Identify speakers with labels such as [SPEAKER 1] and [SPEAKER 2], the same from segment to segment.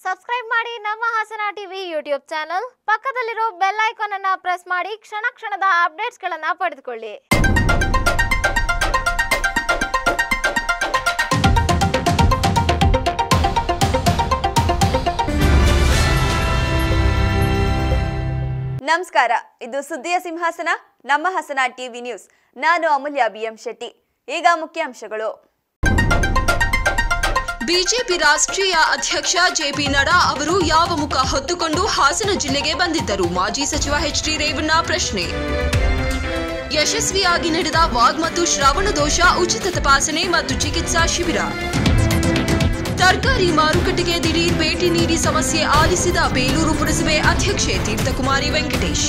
[SPEAKER 1] Subscribe ಮಾಡಿ ನಮ್ಮ Hassan TV YouTube channel ಪಕ್ಕದಲ್ಲಿರೋ ಬೆಲ್ ಐಕಾನ್ ಅನ್ನ ಪ್ರೆಸ್ ಮಾಡಿ ಕ್ಷಣ ಕ್ಷಣದ ಅಪ್ಡೇಟ್ಸ್ಗಳನ್ನ ಪಡೆದುಕೊಳ್ಳಿ
[SPEAKER 2] ನಮಸ್ಕಾರ ಇದು ಸುದ್ದಿಯ ಸಿಂಹಾಸನ ನಮ್ಮ ಹಾಸನ ಟಿವಿ ನ್ಯೂಸ್ ನಾನು ಅಮೂಲ್ಯ ಬಿಎಂ ಶೆಟ್ಟಿ ಈಗ ಮುಖ್ಯಾಂಶಗಳು
[SPEAKER 3] ಬಿಜೆಪಿ ರಾಷ್ಟ್ರೀಯ ಅಧ್ಯಕ್ಷ ಜೆಪಿ ನಡ್ಡಾ ಅವರು ಯಾವ ಮುಖ ಹೊತ್ತುಕೊಂಡು ಹಾಸನ ಜಿಲ್ಲೆಗೆ ಬಂದಿದ್ದರು ಮಾಜಿ ಸಚಿವ ಎಚ್ ಡಿ ರೇವಣ್ಣ ಪ್ರಶ್ನೆ ಯಶಸ್ವಿಯಾಗಿ ನಡೆದ ವಾಗ್ ಮತ್ತು ಶ್ರವಣ ದೋಷ ಉಚಿತ ತಪಾಸಣೆ ಮತ್ತು ಚಿಕಿತ್ಸಾ ಶಿಬಿರ ತರಕಾರಿ ಮಾರುಕಟ್ಟೆಗೆ ದಿಢೀರ್ ಭೇಟಿ ನೀಡಿ ಸಮಸ್ಯೆ ಆಲಿಸಿದ ಬೇಲೂರು ಪುರಸಭೆ ಅಧ್ಯಕ್ಷೆ ತೀರ್ಥಕುಮಾರಿ ವೆಂಕಟೇಶ್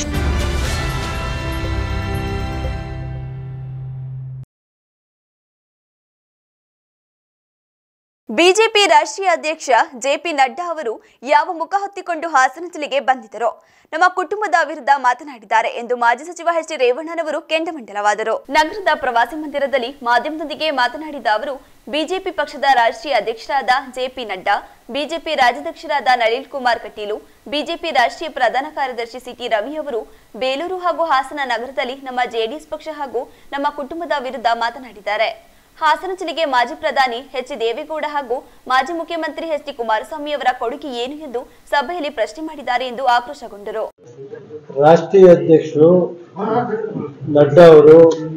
[SPEAKER 2] ಬಿಜೆಪಿ ರಾಷ್ಟ್ರೀಯ ಅಧ್ಯಕ್ಷ ಜೆಪಿ ನಡ್ಡಾ ಅವರು ಯಾವ ಮುಖ ಹೊತ್ತಿಕೊಂಡು ಹಾಸನ ಜಿಲ್ಲೆಗೆ ಬಂದಿದ್ದರೋ ನಮ್ಮ ಕುಟುಂಬದ ವಿರುದ್ಧ ಮಾತನಾಡಿದ್ದಾರೆ ಎಂದು ಮಾಜಿ ಸಚಿವ ಎಚ್ ಡಿ ರೇವಣ್ಣನವರು ಕೆಂಡಮಂಡಲವಾದರು ನಗರದ ಪ್ರವಾಸಿ ಮಂದಿರದಲ್ಲಿ ಮಾಧ್ಯಮದೊಂದಿಗೆ ಮಾತನಾಡಿದ ಅವರು ಬಿಜೆಪಿ ಪಕ್ಷದ ರಾಷ್ಟ್ರೀಯ ಅಧ್ಯಕ್ಷರಾದ ಜೆಪಿ ನಡ್ಡಾ ಬಿಜೆಪಿ ರಾಜ್ಯಾಧ್ಯಕ್ಷರಾದ ನಳಿನ್ ಕುಮಾರ್ ಕಟೀಲು ಬಿಜೆಪಿ ರಾಷ್ಟ್ರೀಯ ಪ್ರಧಾನ ಕಾರ್ಯದರ್ಶಿ ಸಿಟಿ ರವಿ ಅವರು ಬೇಲೂರು ಹಾಗೂ ಹಾಸನ ನಗರದಲ್ಲಿ ನಮ್ಮ ಜೆಡಿಎಸ್ ಪಕ್ಷ ಹಾಗೂ ನಮ್ಮ ಕುಟುಂಬದ ವಿರುದ್ಧ ಮಾತನಾಡಿದ್ದಾರೆ ಹಾಸನ ಜಿಲ್ಲೆಗೆ ಮಾಜಿ ಪ್ರಧಾನಿ ಎಚ್ ಡಿ ದೇವೇಗೌಡ ಹಾಗೂ ಮಾಜಿ ಮುಖ್ಯಮಂತ್ರಿ ಎಚ್ ಡಿ ಕುಮಾರಸ್ವಾಮಿ ಅವರ ಕೊಡುಗೆ ಏನು ಎಂದು ಸಭೆಯಲ್ಲಿ ಪ್ರಶ್ನೆ ಮಾಡಿದ್ದಾರೆ ಎಂದು ಆಕ್ರೋಶಗೊಂಡರು
[SPEAKER 4] ರಾಷ್ಟ್ರೀಯ ಅಧ್ಯಕ್ಷರು ನಡ್ಡಾ ಅವರು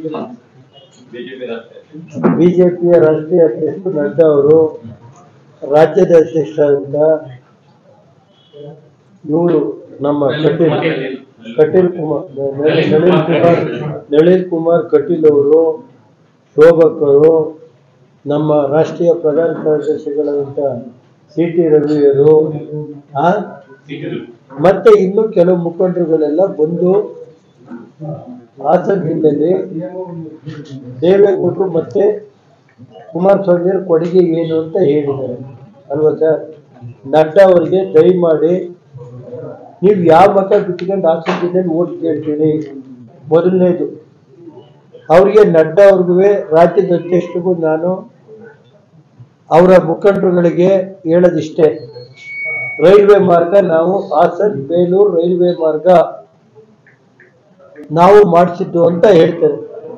[SPEAKER 4] ಬಿಜೆಪಿಯ ರಾಷ್ಟ್ರೀಯ ಅಧ್ಯಕ್ಷರು ನಡ್ಡಾ ಅವರು ರಾಜ್ಯದ ಅಧ್ಯಕ್ಷರಾದಂಥ ಇವರು ನಮ್ಮ ಕಟೀಲ್ ಕಟೀಲ್ ಕುಮಾರ್ ನಳಿನ್ ಕುಮಾರ್ ನಳಿನ್ ಕುಮಾರ್ ಕಟೀಲ್ ಅವರು ಶೋಭಕರು ನಮ್ಮ ರಾಷ್ಟ್ರೀಯ ಪ್ರಧಾನ ಕಾರ್ಯದರ್ಶಿಗಳಾದಂಥ ಸಿ ಟಿ ರವಿಯರು ಆ ಮತ್ತೆ ಇನ್ನು ಕೆಲವು ಮುಖಂಡರುಗಳೆಲ್ಲ ಬಂದು ಹಾಸನ ಜಿಲ್ಲೆಯಲ್ಲಿ ದೇವೇಗೌಡರು ಮತ್ತೆ ಕುಮಾರಸ್ವಾಮಿಯವ್ರ ಕೊಡುಗೆ ಏನು ಅಂತ ಹೇಳಿದ್ದಾರೆ ಅಲ್ವಾ ಸರ್ ನಡ್ಡಾ ಅವರಿಗೆ ದಯಮಾಡಿ ನೀವು ಯಾವ ಮತ ಬಿಟ್ಕೊಂಡು ಹಾಸನ ಜಿಲ್ಲೆಯಲ್ಲಿ ಓಟ್ ಕೇಳ್ತೀರಿ ಮೊದಲನೇದು ಅವರಿಗೆ ನಡ್ಡಾ ಅವ್ರಿಗೂ ರಾಜ್ಯದ ಅಧ್ಯಕ್ಷರಿಗೂ ನಾನು ಅವರ ಮುಖಂಡರುಗಳಿಗೆ ಹೇಳೋದಿಷ್ಟೇ ರೈಲ್ವೆ ಮಾರ್ಗ ನಾವು ಹಾಸನ್ ಬೇಲೂರು ರೈಲ್ವೆ ಮಾರ್ಗ ನಾವು ಮಾಡಿಸಿದ್ದು ಅಂತ ಹೇಳ್ತಾರೆ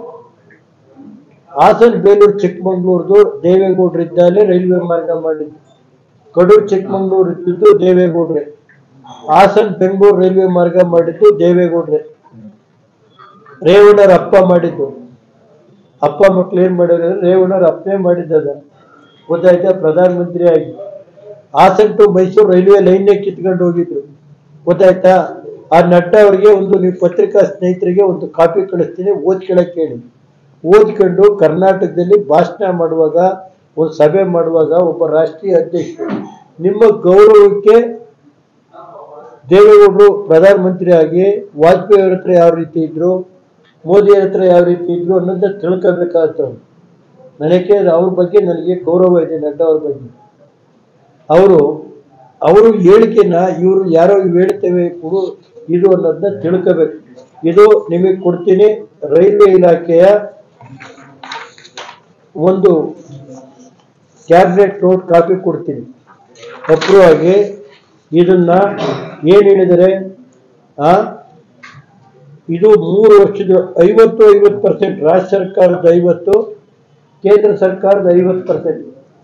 [SPEAKER 4] ಹಾಸನ್ ಬೇಲೂರು ಚಿಕ್ಕಮಂಗ್ಳೂರ್ದು ದೇವೇಗೌಡರು ಇದ್ದಾಗಲೇ ರೈಲ್ವೆ ಮಾರ್ಗ ಮಾಡಿದ್ದು ಕಡೂರು ಚಿಕ್ಕಮಂಗ್ಳೂರು ಇದ್ದಿದ್ದು ದೇವೇಗೌಡ್ರೆ ಹಾಸನ್ ಬೆಂಗಳೂರು ರೈಲ್ವೆ ಮಾರ್ಗ ಮಾಡಿದ್ದು ದೇವೇಗೌಡ್ರೆ ರೇವಣ್ಣರ ಅಪ್ಪ ಮಾಡಿದ್ದು ಅಪ್ಪ ಮಕ್ಳು ಏನ್ ಮಾಡಿದ್ರೆ ರೇವಣ್ಣರ ಅಪ್ಪನೇ ಮಾಡಿದ್ದದ ಗೊತ್ತಾಯ್ತಾ ಪ್ರಧಾನಮಂತ್ರಿ ಆಗಿ ಹಾಸನ್ ಟು ಮೈಸೂರು ರೈಲ್ವೆ ಲೈನ್ನೇ ಕಿತ್ಕೊಂಡು ಹೋಗಿದ್ರು ಗೊತ್ತಾಯ್ತಾ ಆ ನಡ್ಡಾ ಅವರಿಗೆ ಒಂದು ನೀವು ಪತ್ರಿಕಾ ಸ್ನೇಹಿತರಿಗೆ ಒಂದು ಕಾಪಿ ಕಳಿಸ್ತೀನಿ ಓದ್ಕೊಳಕ್ಕೆ ಹೇಳಿ ಓದ್ಕೊಂಡು ಕರ್ನಾಟಕದಲ್ಲಿ ಭಾಷಣ ಮಾಡುವಾಗ ಒಂದು ಸಭೆ ಮಾಡುವಾಗ ಒಬ್ಬ ರಾಷ್ಟ್ರೀಯ ಅಧ್ಯಕ್ಷರು ನಿಮ್ಮ ಗೌರವಕ್ಕೆ ದೇವೇಗೌಡರು ಪ್ರಧಾನಮಂತ್ರಿ ಆಗಿ ವಾಜಪೇಯಿ ಅವ್ರ ಹತ್ರ ಯಾವ ರೀತಿ ಇದ್ರು ಮೋದಿ ಅವ್ರ ಹತ್ರ ಯಾವ ರೀತಿ ಇದ್ರು ಅನ್ನೋದನ್ನ ತಿಳ್ಕೋಬೇಕಾಗ್ತದೆ ನನಗೆ ಅವ್ರ ಬಗ್ಗೆ ನನಗೆ ಗೌರವ ಇದೆ ನಡ್ಡಾ ಅವ್ರ ಬಗ್ಗೆ ಅವರು ಅವರು ಹೇಳಿಕೆನ ಇವರು ಯಾರೋ ಇವ್ ಹೇಳ್ತೇವೆ ಕೊಡು ಇದು ಅನ್ನೋದನ್ನ ತಿಳ್ಕೋಬೇಕು ಇದು ನಿಮಗೆ ಕೊಡ್ತೀನಿ ರೈಲ್ವೆ ಇಲಾಖೆಯ ಒಂದು ಕ್ಯಾಬಿನೆಟ್ ನೋಟ್ ಕಾಪಿ ಕೊಡ್ತೀನಿ ಅಪ್ರೂವ್ ಆಗಿ ಇದನ್ನ ಏನ್ ಹೇಳಿದರೆ ಆ ಇದು ಮೂರು ವರ್ಷದ ಐವತ್ತು ಐವತ್ತು ಪರ್ಸೆಂಟ್ ರಾಜ್ಯ ಸರ್ಕಾರದ ಐವತ್ತು ಕೇಂದ್ರ ಸರ್ಕಾರದ ಐವತ್ತು ಪರ್ಸೆಂಟ್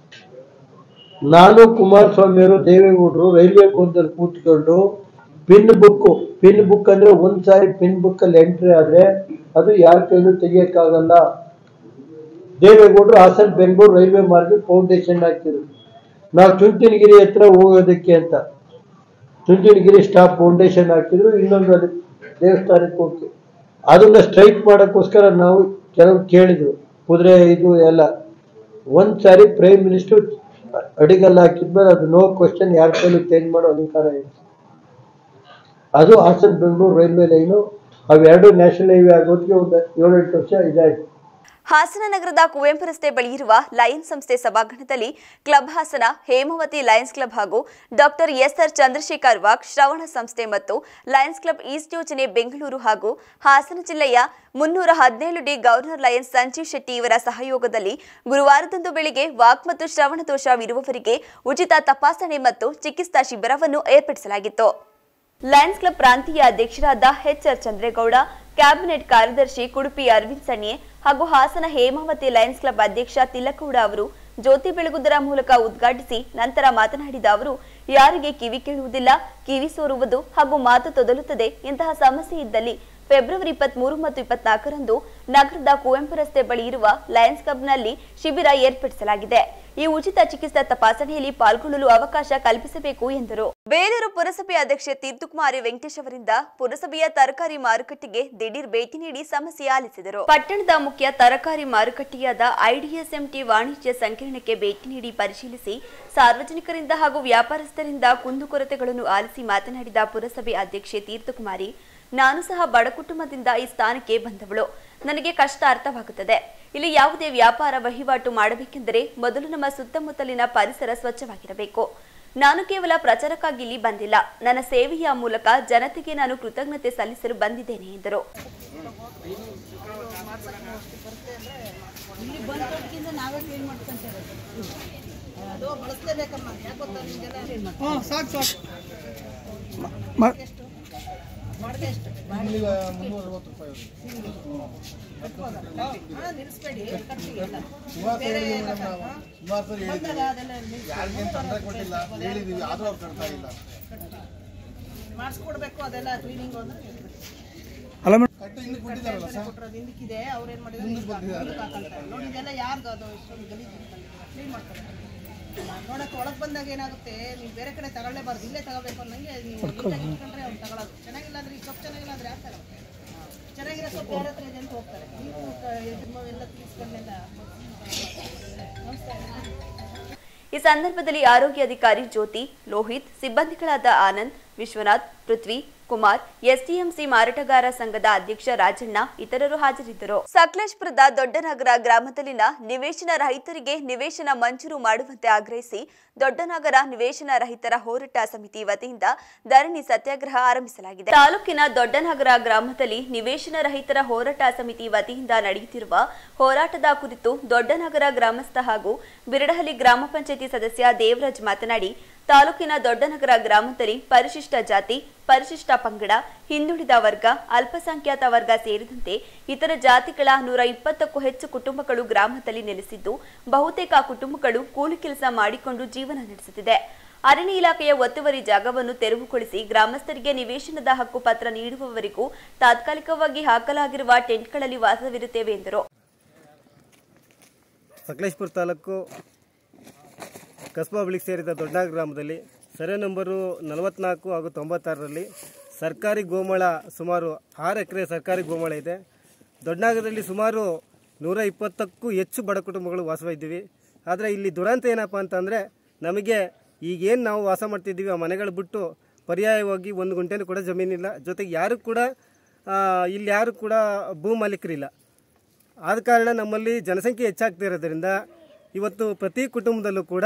[SPEAKER 4] ನಾನು ಕುಮಾರಸ್ವಾಮಿಯವರು ದೇವೇಗೌಡರು ರೈಲ್ವೆ ಗೋದಲ್ಲಿ ಕೂತ್ಕೊಂಡು ಪಿನ್ ಬುಕ್ ಪಿನ್ ಬುಕ್ ಅಂದ್ರೆ ಒಂದ್ ಸಾರಿ ಪಿನ್ ಬುಕ್ ಅಲ್ಲಿ ಎಂಟ್ರಿ ಆದ್ರೆ ಅದು ಯಾರ ಕೈಲೂ ತೆಗಿಯಕ್ಕಾಗಲ್ಲ ದೇವೇಗೌಡರು ಹಾಸನ್ ಬೆಂಗಳೂರು ರೈಲ್ವೆ ಮಾರ್ಗ ಫೌಂಡೇಶನ್ ಹಾಕಿದ್ರು ನಾವು ಚುಂಚನಗಿರಿ ಹತ್ರ ಹೋಗೋದಕ್ಕೆ ಅಂತ ಚುಂಚನಗಿರಿ ಸ್ಟಾಪ್ ಫೌಂಡೇಶನ್ ಹಾಕಿದ್ರು ಇನ್ನೊಂದು ಅಲ್ಲಿ ದೇವಸ್ಥಾನಕ್ಕೆ ಹೋಗಿ ಅದನ್ನ ಸ್ಟ್ರೈಕ್ ಮಾಡೋಕ್ಕೋಸ್ಕರ ನಾವು ಕೆಲವು ಕೇಳಿದ್ರು ಕುದುರೆ ಇದು ಎಲ್ಲ ಒಂದ್ ಸಾರಿ ಪ್ರೈಮ್ ಮಿನಿಸ್ಟರ್ ಅಡಿಗಲ್ಲ ಹಾಕಿದ್ಮೇಲೆ ಅದು ನೋ ಕ್ವಶನ್ ಯಾರ ಕೈಲೂ ಚೇಂಜ್ ಮಾಡೋ ಅಧಿಕಾರ ಇದೆ ಅದು ಹಾಸನ್ ಬೆಂಗಳೂರು ರೈಲ್ವೆ ಲೈನು ಅವೆರಡು ನ್ಯಾಷನಲ್ ಹೈವೇ ಆಗೋದಕ್ಕೆ ಒಂದು ಏಳೆಂಟು ವರ್ಷ ಇದಾಯ್ತು
[SPEAKER 2] ಹಾಸನ ನಗರದ ಕುವೆಂಪು ರಸ್ತೆ ಬಳಿ ಇರುವ ಲಯನ್ಸ್ ಸಂಸ್ಥೆ ಸಭಾಂಗಣದಲ್ಲಿ club Hassan Hemavathi Lions club ಹಾಗೂ ಡಾಕ್ಟರ್ ಎಸ್ಆರ್ ಚಂದ್ರಶೇಖರ್ ವಾಗ್ ಶ್ರವಣ ಸಂಸ್ಥೆ ಮತ್ತು ಲಯನ್ಸ್ ಕ್ಲಬ್ ಈಸ್ಟ್ ಯೋಜನೆ ಬೆಂಗಳೂರು ಹಾಗೂ ಹಾಸನ ಜಿಲ್ಲೆಯ ಮುನ್ನೂರ ಹದಿನೇಳು D governor Lions Sanjeev Shetty ಇವರ ಸಹಯೋಗದಲ್ಲಿ ಗುರುವಾರದಂದು ಬೆಳಿಗ್ಗೆ ವಾಕ್ ಮತ್ತು ಶ್ರವಣ ದೋಷವಿರುವವರಿಗೆ ಉಚಿತ ತಪಾಸಣೆ ಮತ್ತು ಚಿಕಿತ್ಸಾ ಶಿಬಿರವನ್ನು ಏರ್ಪಡಿಸಲಾಗಿತ್ತು ಲಯನ್ಸ್ ಕ್ಲಬ್ ಪ್ರಾಂತೀಯ ಅಧ್ಯಕ್ಷರಾದ ಎಚ್ಆರ್ ಚಂದ್ರೇಗೌಡ ಕ್ಯಾಬಿನೆಟ್ ಕಾರ್ಯದರ್ಶಿ ಕುಡುಪಿ ಅರವಿಂದ್ ಸಣ್ಯೆ ಹಾಗೂ ಹಾಸನ ಹೇಮಾವತಿ ಲಯನ್ಸ್ ಕ್ಲಬ್ ಅಧ್ಯಕ್ಷ ತಿಲಕೌಡ ಅವರು ಜ್ಯೋತಿ ಬೆಳಗುವುದರ ಮೂಲಕ ಉದ್ಘಾಟಿಸಿ ನಂತರ ಮಾತನಾಡಿದ ಅವರು ಯಾರಿಗೆ ಕಿವಿ ಕೇಳುವುದಿಲ್ಲ ಕಿವಿ ಸೋರುವುದು ಹಾಗೂ ಮಾತು ತೊದಲುತ್ತದೆ ಇಂತಹ ಸಮಸ್ಯೆ ಇದ್ದಲ್ಲಿ ಫೆಬ್ರವರಿ ಇಪ್ಪತ್ಮೂರು ಮತ್ತು ಇಪ್ಪತ್ನಾಲ್ಕರಂದು ನಗರದ ಕುವೆಂಪು ರಸ್ತೆ ಬಳಿ ಇರುವ ಲಯನ್ಸ್ ಕ್ಲಬ್ನಲ್ಲಿ ಶಿಬಿರ ಏರ್ಪಡಿಸಲಾಗಿದೆ ಈ ಉಚಿತ ಚಿಕಿತ್ಸಾ ತಪಾಸಣೆಯಲ್ಲಿ ಪಾಲ್ಗೊಳ್ಳಲು ಅವಕಾಶ ಕಲ್ಪಿಸಬೇಕು ಎಂದರು ಬೇಲೂರು ಪುರಸಭೆ ಅಧ್ಯಕ್ಷೆ ತೀರ್ಥಕುಮಾರಿ ವೆಂಕಟೇಶ್ ಅವರಿಂದ ಪುರಸಭೆಯ ತರಕಾರಿ ಮಾರುಕಟ್ಟೆಗೆ ದಿಢೀರ್ ಭೇಟಿ ನೀಡಿ ಸಮಸ್ಯೆ ಆಲಿಸಿದರು ಪಟ್ಟಣದ ಮುಖ್ಯ ತರಕಾರಿ ಮಾರುಕಟ್ಟೆಯಾದ ಐಡಿಎಸ್ಎಂಟಿ ವಾಣಿಜ್ಯ ಸಂಕೀರ್ಣಕ್ಕೆ ಭೇಟಿ ನೀಡಿ ಪರಿಶೀಲಿಸಿ ಸಾರ್ವಜನಿಕರಿಂದ ಹಾಗೂ ವ್ಯಾಪಾರಸ್ಥರಿಂದ ಕುಂದುಕೊರತೆಗಳನ್ನು ಆಲಿಸಿ ಮಾತನಾಡಿದ ಪುರಸಭೆ ಅಧ್ಯಕ್ಷೆ ತೀರ್ಥಕುಮಾರಿ ನಾನು ಸಹ ಬಡ ಕುಟುಂಬದಿಂದ ಈ ಸ್ಥಾನಕ್ಕೆ ಬಂದವಳು ನನಗೆ ಕಷ್ಟ ಅರ್ಥವಾಗುತ್ತದೆ ಇಲ್ಲಿ ಯಾವುದೇ ವ್ಯಾಪಾರ ವಹಿವಾಟು ಮಾಡಬೇಕೆಂದರೆ ಮೊದಲು ನಮ್ಮ ಸುತ್ತಮುತ್ತಲಿನ ಪರಿಸರ ಸ್ವಚ್ಛವಾಗಿರಬೇಕು ನಾನು ಕೇವಲ ಪ್ರಚಾರಕ್ಕಾಗಿ ಇಲ್ಲಿ ಬಂದಿಲ್ಲ ನನ್ನ ಸೇವೆಯ ಮೂಲಕ ಜನತೆಗೆ ನಾನು ಕೃತಜ್ಞತೆ ಸಲ್ಲಿಸಲು ಬಂದಿದ್ದೇನೆ ಎಂದರು
[SPEAKER 5] ಇಲ್ಲಿ ಬಂದೋದ್ಕಿಂತ ನಾವೇ ಕ್ಲೀನ್ ಮಾಡ್ಕೊಂತೇವೆ ಅದು ಬಳಸಲೇಬೇಕಮ್ಮ ಯಾಕೆ ಗೊತ್ತಾ ನಿಮಗೆಲ್ಲ
[SPEAKER 6] ಹಾಂ ಸಾಕು ಸಾಕು
[SPEAKER 5] ಬಾಡಿಗೆ ಎಷ್ಟು
[SPEAKER 6] ಮುನ್ನೂರ ಅರವತ್ತು ರೂಪಾಯಿ
[SPEAKER 5] ಹಾಂ ನಿಲ್ಲಿಸ್ಬೇಡಿ ಕಟ್ಟಿಗೆಲ್ಲ
[SPEAKER 6] ಸುಮಾರು
[SPEAKER 5] ಬೇರೆ
[SPEAKER 6] ಸರಿ
[SPEAKER 5] ಎಲ್ಲ
[SPEAKER 6] ಮೇಡಮ್ ನಾವು ಸುಮಾರು ಸರಿ ಹೇಳಿದ್ದೀವಿ
[SPEAKER 5] ಬಂದಾಗ ಅದೆಲ್ಲ ನಿಲ್ಲಿಸಿ.
[SPEAKER 6] ಯಾರಿಗೇನು ತೊಂದರೆ ಕೊಟ್ಟಿಲ್ಲ ಹೇಳಿದ್ದೀವಿ ಆದರೂ ಅವ್ರು ಕಟ್ತಾ ಇಲ್ಲ
[SPEAKER 5] ಮಾಡಿಸ್ಕೊಡ್ಬೇಕು ಅದೆಲ್ಲ ಕ್ಲೀನಿಂಗ್ ಅಂದ್ರೆ
[SPEAKER 6] ಕಟ್ಟು ಇನ್ನೂ ಕೊಟ್ಟಿದ್ದಾರಲ್ಲ ಸರ್
[SPEAKER 5] ಕೊಟ್ಟರೆ ಹಿಂದಕ್ಕಿದೆ ಅವ್ರೇನು ಮಾಡಿದ್ರು ಹಿಂದಕ್ಕೆ ಹಾಕಂತಾರೆ ನೋಡಿ ಇದೆಲ್ಲ ಯಾರ್ದು ಅದು ಇಷ್ಟೊಂದು ಗಲೀಜು ಕ್ಲೀನ್ ಮಾಡ್ತಾರೆ ನೋಡಕ್ಕೆ ಒಳಗೆ ಬಂದಾಗ ಏನಾಗುತ್ತೆ ನೀವು ಬೇರೆ ಕಡೆ ತಗೊಳ್ಳೇಬಾರ್ದು ಇಲ್ಲೇ ತಗೋಬೇಕು ಅನ್ನಂಗೆ ನೀವು ನೀಟಾಗಿ ಇಟ್ಕೊಂಡ್ರೆ ಅವ್ರು ತಗೊಳ್ಳೋದು ಚೆನ್ನಾಗಿಲ್ಲ ಅಂದ್ರೆ ಈ ಸೊಪ್ಪು ಚೆನ್ನಾಗಿಲ್ಲ ಅಂದ್ರೆ ಯಾಕೆ ತಗೊಳ್ತಾರೆ ಚೆನ್ನಾಗಿರೋ ಸೊಪ್ಪು ಯಾರ ಹತ್ರ ಇದೆ ಅಂತ ಹೋಗ್ತಾರೆ ನೀವು ಕ- ಇದು ಎಲ್ಲ ತೀಸ್ಕೊಂಡೆಲ್ಲ ನಮಸ್ತೆ
[SPEAKER 2] ಈ ಸಂದರ್ಭದಲ್ಲಿ ಆರೋಗ್ಯ ಅಧಿಕಾರಿ ಜ್ಯೋತಿ ಲೋಹಿತ್ ಸಿಬ್ಬಂದಿಗಳಾದ ಆನಂದ್ ವಿಶ್ವನಾಥ್ ಪೃಥ್ವಿ ಕುಮಾರ್ ಎಸ್ಟಿಎಂಸಿ ಮಾರಾಟಗಾರ ಸಂಘದ ಅಧ್ಯಕ್ಷ ರಾಜಣ್ಣ ಇತರರು ಹಾಜರಿದ್ದರು ಸಕಲೇಶ್ಪುರದ ದೊಡ್ಡನಗರ ಗ್ರಾಮದಲ್ಲಿನ ನಿವೇಶನ ರಹಿತರಿಗೆ ನಿವೇಶನ ಮಂಜೂರು ಮಾಡುವಂತೆ ಆಗ್ರಹಿಸಿ ದೊಡ್ಡನಗರ ನಿವೇಶನ ರಹಿತರ ಹೋರಾಟ ಸಮಿತಿ ವತಿಯಿಂದ ಧರಣಿ ಸತ್ಯಾಗ್ರಹ ಆರಂಭಿಸಲಾಗಿದೆ ತಾಲೂಕಿನ ದೊಡ್ಡನಗರ ಗ್ರಾಮದಲ್ಲಿ ನಿವೇಶನ ರಹಿತರ ಹೋರಾಟ ಸಮಿತಿ ವತಿಯಿಂದ ನಡೆಯುತ್ತಿರುವ ಹೋರಾಟದ ಕುರಿತು ದೊಡ್ಡನಗರ ಗ್ರಾಮಸ್ಥ ಹಾಗೂ ಬಿರಡಹಳ್ಳಿ ಗ್ರಾಮ ಪಂಚಾಯತಿ ಸದಸ್ಯ ದೇವರಾಜ್ ಮಾತನಾಡಿ ತಾಲೂಕಿನ ದೊಡ್ಡನಗರ ಗ್ರಾಮದಲ್ಲಿ ಪರಿಶಿಷ್ಟ ಜಾತಿ ಪರಿಶಿಷ್ಟ ಪಂಗಡ ಹಿಂದುಳಿದ ವರ್ಗ ಅಲ್ಪಸಂಖ್ಯಾತ ವರ್ಗ ಸೇರಿದಂತೆ ಇತರ ಜಾತಿಗಳ ನೂರ ಇಪ್ಪತ್ತಕ್ಕೂ ಹೆಚ್ಚು ಕುಟುಂಬಗಳು ಗ್ರಾಮದಲ್ಲಿ ನೆಲೆಸಿದ್ದು ಬಹುತೇಕ ಕುಟುಂಬಗಳು ಕೂಲಿ ಕೆಲಸ ಮಾಡಿಕೊಂಡು ಜೀವನ ನಡೆಸುತ್ತಿದೆ ಅರಣ್ಯ ಇಲಾಖೆಯ ಒತ್ತುವರಿ ಜಾಗವನ್ನು ತೆರವುಗೊಳಿಸಿ ಗ್ರಾಮಸ್ಥರಿಗೆ ನಿವೇಶನದ ಹಕ್ಕು ಪತ್ರ ನೀಡುವವರೆಗೂ ತಾತ್ಕಾಲಿಕವಾಗಿ ಹಾಕಲಾಗಿರುವ ಟೆಂಟ್ಗಳಲ್ಲಿ ವಾಸವಿರುತ್ತೇವೆ ಎಂದರು
[SPEAKER 7] ಸಕಲೇಶ್ಪುರ ತಾಲೂಕು ಕಸ್ಬಾ ಬಳಿಗೆ ಸೇರಿದ ದೊಡ್ಡ ಗ್ರಾಮದಲ್ಲಿ ಸರ್ವೆ ನಂಬರು ನಲವತ್ನಾಲ್ಕು ಹಾಗೂ ತೊಂಬತ್ತಾರರಲ್ಲಿ ಸರ್ಕಾರಿ ಗೋಮಾಳ ಸುಮಾರು ಆರು ಎಕರೆ ಸರ್ಕಾರಿ ಗೋಮಾಳ ಇದೆ ದೊಡ್ಡನಗರದಲ್ಲಿ ಸುಮಾರು ನೂರ ಇಪ್ಪತ್ತಕ್ಕೂ ಹೆಚ್ಚು ಬಡ ಕುಟುಂಬಗಳು ವಾಸವಿದ್ದೀವಿ ಆದರೆ ಇಲ್ಲಿ ದುರಂತ ಏನಪ್ಪ ಅಂತಂದರೆ ನಮಗೆ ಈಗೇನು ನಾವು ವಾಸ ಮಾಡ್ತಿದ್ದೀವಿ ಆ ಮನೆಗಳು ಬಿಟ್ಟು ಪರ್ಯಾಯವಾಗಿ ಒಂದು ಗುಂಟೆನೂ ಕೂಡ ಜಮೀನಿಲ್ಲ ಜೊತೆಗೆ ಯಾರು ಕೂಡ ಆ, ಇಲ್ಲಿ ಯಾರು ಕೂಡ ಭೂ ಮಾಲೀಕರಿಲ್ಲ ಆದ ಕಾರಣ ನಮ್ಮಲ್ಲಿ ಜನಸಂಖ್ಯೆ ಹೆಚ್ಚಾಗ್ತಾ ಇರೋದ್ರಿಂದ ಇವತ್ತು ಪ್ರತಿ ಕುಟುಂಬದಲ್ಲೂ ಕೂಡ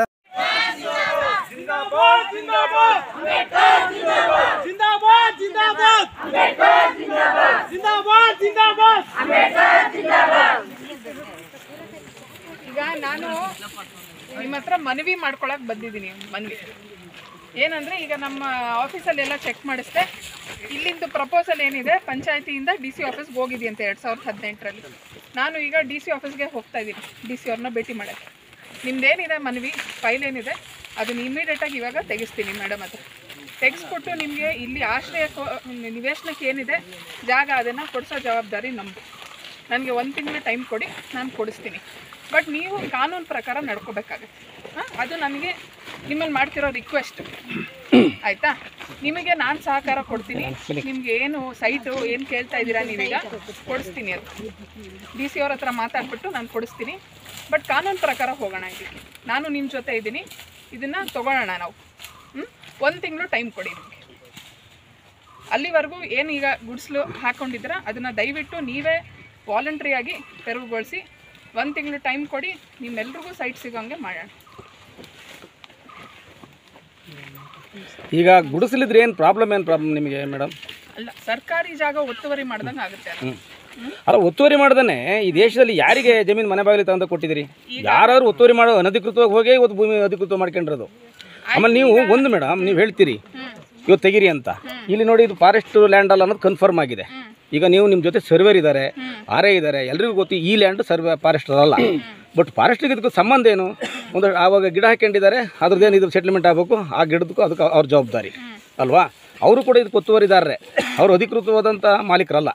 [SPEAKER 8] ಈಗ ನಾನು ನಿಮ್ಮ ಹತ್ರ ಮನವಿ ಮಾಡ್ಕೊಳಕ್ ಬಂದಿದ್ದೀನಿ ಮನವಿ ಏನಂದ್ರೆ ಈಗ ನಮ್ಮ ಆಫೀಸಲ್ಲಿ ಎಲ್ಲ ಚೆಕ್ ಮಾಡಿಸ್ದೆ ಇಲ್ಲಿಂದು ಪ್ರಪೋಸಲ್ ಏನಿದೆ ಪಂಚಾಯತಿಯಿಂದ ಡಿ ಸಿ ಆಫೀಸ್ಗೆ ಹೋಗಿದ್ಯಂತೆ ಎರಡು ಸಾವಿರದ ಹದಿನೆಂಟರಲ್ಲಿ ನಾನು ಈಗ ಡಿ ಸಿ ಆಫೀಸ್ಗೆ ಹೋಗ್ತಾ ಇದ್ದೀನಿ ಡಿ ಸಿ ಅವ್ರನ್ನ ಭೇಟಿ ಮಾಡೋಕ್ಕೆ ನಿಮ್ದೇನಿದೆ ಮನವಿ ಫೈಲ್ ಏನಿದೆ ಅದನ್ನ ಇಮಿಡಿಯೇಟಾಗಿ ಇವಾಗ ತೆಗಿಸ್ತೀನಿ ಮೇಡಮ್ ಹತ್ರ ತೆಗೆಸ್ಕೊಟ್ಟು ನಿಮಗೆ ಇಲ್ಲಿ ಆಶ್ರಯ ಕೋ- ನಿವೇಶನಕ್ಕೆ ಏನಿದೆ ಜಾಗ ಅದನ್ನು ಕೊಡಿಸೋ ಜವಾಬ್ದಾರಿ ನಮ್ಮದು ನನಗೆ ಒಂದು ತಿಂಗಳು ಟೈಮ್ ಕೊಡಿ ನಾನು ಕೊಡಿಸ್ತೀನಿ ಬಟ್ ನೀವು ಕಾನೂನು ಪ್ರಕಾರ ನಡ್ಕೋಬೇಕಾಗುತ್ತೆ ಹಾಂ ಅದು ನನಗೆ ನಿಮ್ಮಲ್ಲಿ ಮಾಡ್ತಿರೋ ರಿಕ್ವೆಸ್ಟ್ ಆಯಿತಾ ನಿಮಗೆ ನಾನು ಸಹಕಾರ ಕೊಡ್ತೀನಿ ನಿಮಗೆ ಏನು ಸೈಟು ಏನು ಕೇಳ್ತಾ ಇದ್ದೀರಾ ನೀವೀಗ ಕೊಡಿಸ್ತೀನಿ ಅದು ಡಿ ಸಿ ಅವ್ರ ಹತ್ರ ಮಾತಾಡ್ಬಿಟ್ಟು ನಾನು ಕೊಡಿಸ್ತೀನಿ ಬಟ್ ಕಾನೂನು ಪ್ರಕಾರ ಹೋಗೋಣ ಇದಕ್ಕೆ ನಾನು ನಿಮ್ಮ ಜೊತೆ ಇದ್ದೀನಿ ಇದನ್ನು ತೊಗೊಳ್ಳೋಣ ನಾವು ಹ್ಞೂ ಒಂದು ತಿಂಗಳು ಟೈಮ್ ಕೊಡಿ ನಿಮಗೆ ಅಲ್ಲಿವರೆಗೂ ಏನು ಈಗ ಗುಡ್ಸ್ಲು ಹಾಕೊಂಡಿದ್ದೀರಾ ಅದನ್ನು ದಯವಿಟ್ಟು ನೀವೇ ವಾಲಂಟ್ರಿಯಾಗಿ ತೆರವುಗೊಳಿಸಿ ಒಂದು ತಿಂಗಳು ಟೈಮ್ ಕೊಡಿ ನಿಮ್ಮೆಲ್ರಿಗೂ ಸೈಟ್ ಸಿಗೋಂಗೆ ಮಾಡೋಣ
[SPEAKER 9] ಈಗ ಗುಡಿಸಲಿದ್ರೆ ಏನು ಪ್ರಾಬ್ಲಮ್ ಏನು ಪ್ರಾಬ್ಲಮ್ ನಿಮಗೆ ಮೇಡಮ್
[SPEAKER 8] ಅಲ್ಲ ಸರ್ಕಾರಿ ಜಾಗ ಒತ್ತುವರಿ ಮಾಡ್ದಂಗೆ ಆಗುತ್ತೆ ಅದು.
[SPEAKER 9] ಅಲ್ಲ ಒತ್ತುವರಿ ಮಾಡ್ದೇ ಈ ದೇಶದಲ್ಲಿ ಯಾರಿಗೆ ಜಮೀನು ಮನೆ ಬಾಗಿಲು ತಗೊಂಡು ಕೊಟ್ಟಿದ್ದೀರಿ ಯಾರಾದ್ರೂ ಒತ್ತುವರಿ ಮಾಡೋ ಅನಧಿಕೃತವಾಗಿ ಹೋಗಿ ಇವತ್ತು ಭೂಮಿ ಅಧಿಕೃತ ಮಾಡ್ಕೊಂಡಿರೋದು ಆಮೇಲೆ ನೀವು ಒಂದು ಮೇಡಮ್ ನೀವು ಹೇಳ್ತೀರಿ ಇವತ್ತು ತೆಗೀರಿ ಅಂತ ಇಲ್ಲಿ ನೋಡಿ ಇದು ಫಾರೆಸ್ಟ್ ಲ್ಯಾಂಡ್ ಅಲ್ಲ ಅನ್ನೋದು ಕನ್ಫರ್ಮ್ ಆಗಿದೆ ಈಗ ನೀವು ನಿಮ್ಮ ಜೊತೆ ಸರ್ವೇರ್ ಇದ್ದಾರೆ ಆರ್ ಎ ಇದ್ದಾರೆ ಎಲ್ರಿಗೂ ಗೊತ್ತು ಈ ಲ್ಯಾಂಡ್ ಸರ್ವೆ ಫಾರೆಸ್ಟ್ ಅಲ್ಲ ಬಟ್ ಫಾರೆಸ್ಟ್ಗೆ ಇದಕ್ಕೂ ಸಂಬಂಧ ಏನು ಒಂದು ಆವಾಗ ಗಿಡ ಹಾಕೊಂಡಿದ್ದಾರೆ ಅದ್ರದ್ದೇನು ಇದು ಸೆಟ್ಲ್ಮೆಂಟ್ ಆಗಬೇಕು ಆ ಗಿಡದಕ್ಕೂ ಅದಕ್ಕೆ ಅವ್ರ ಜವಾಬ್ದಾರಿ ಅಲ್ವಾ ಅವರು ಕೂಡ ಇದಕ್ಕೆ ಒತ್ತುವರಿದಾರರೆ ಅವರು ಅಧಿಕೃತವಾದಂಥ ಮಾಲೀಕರಲ್ಲ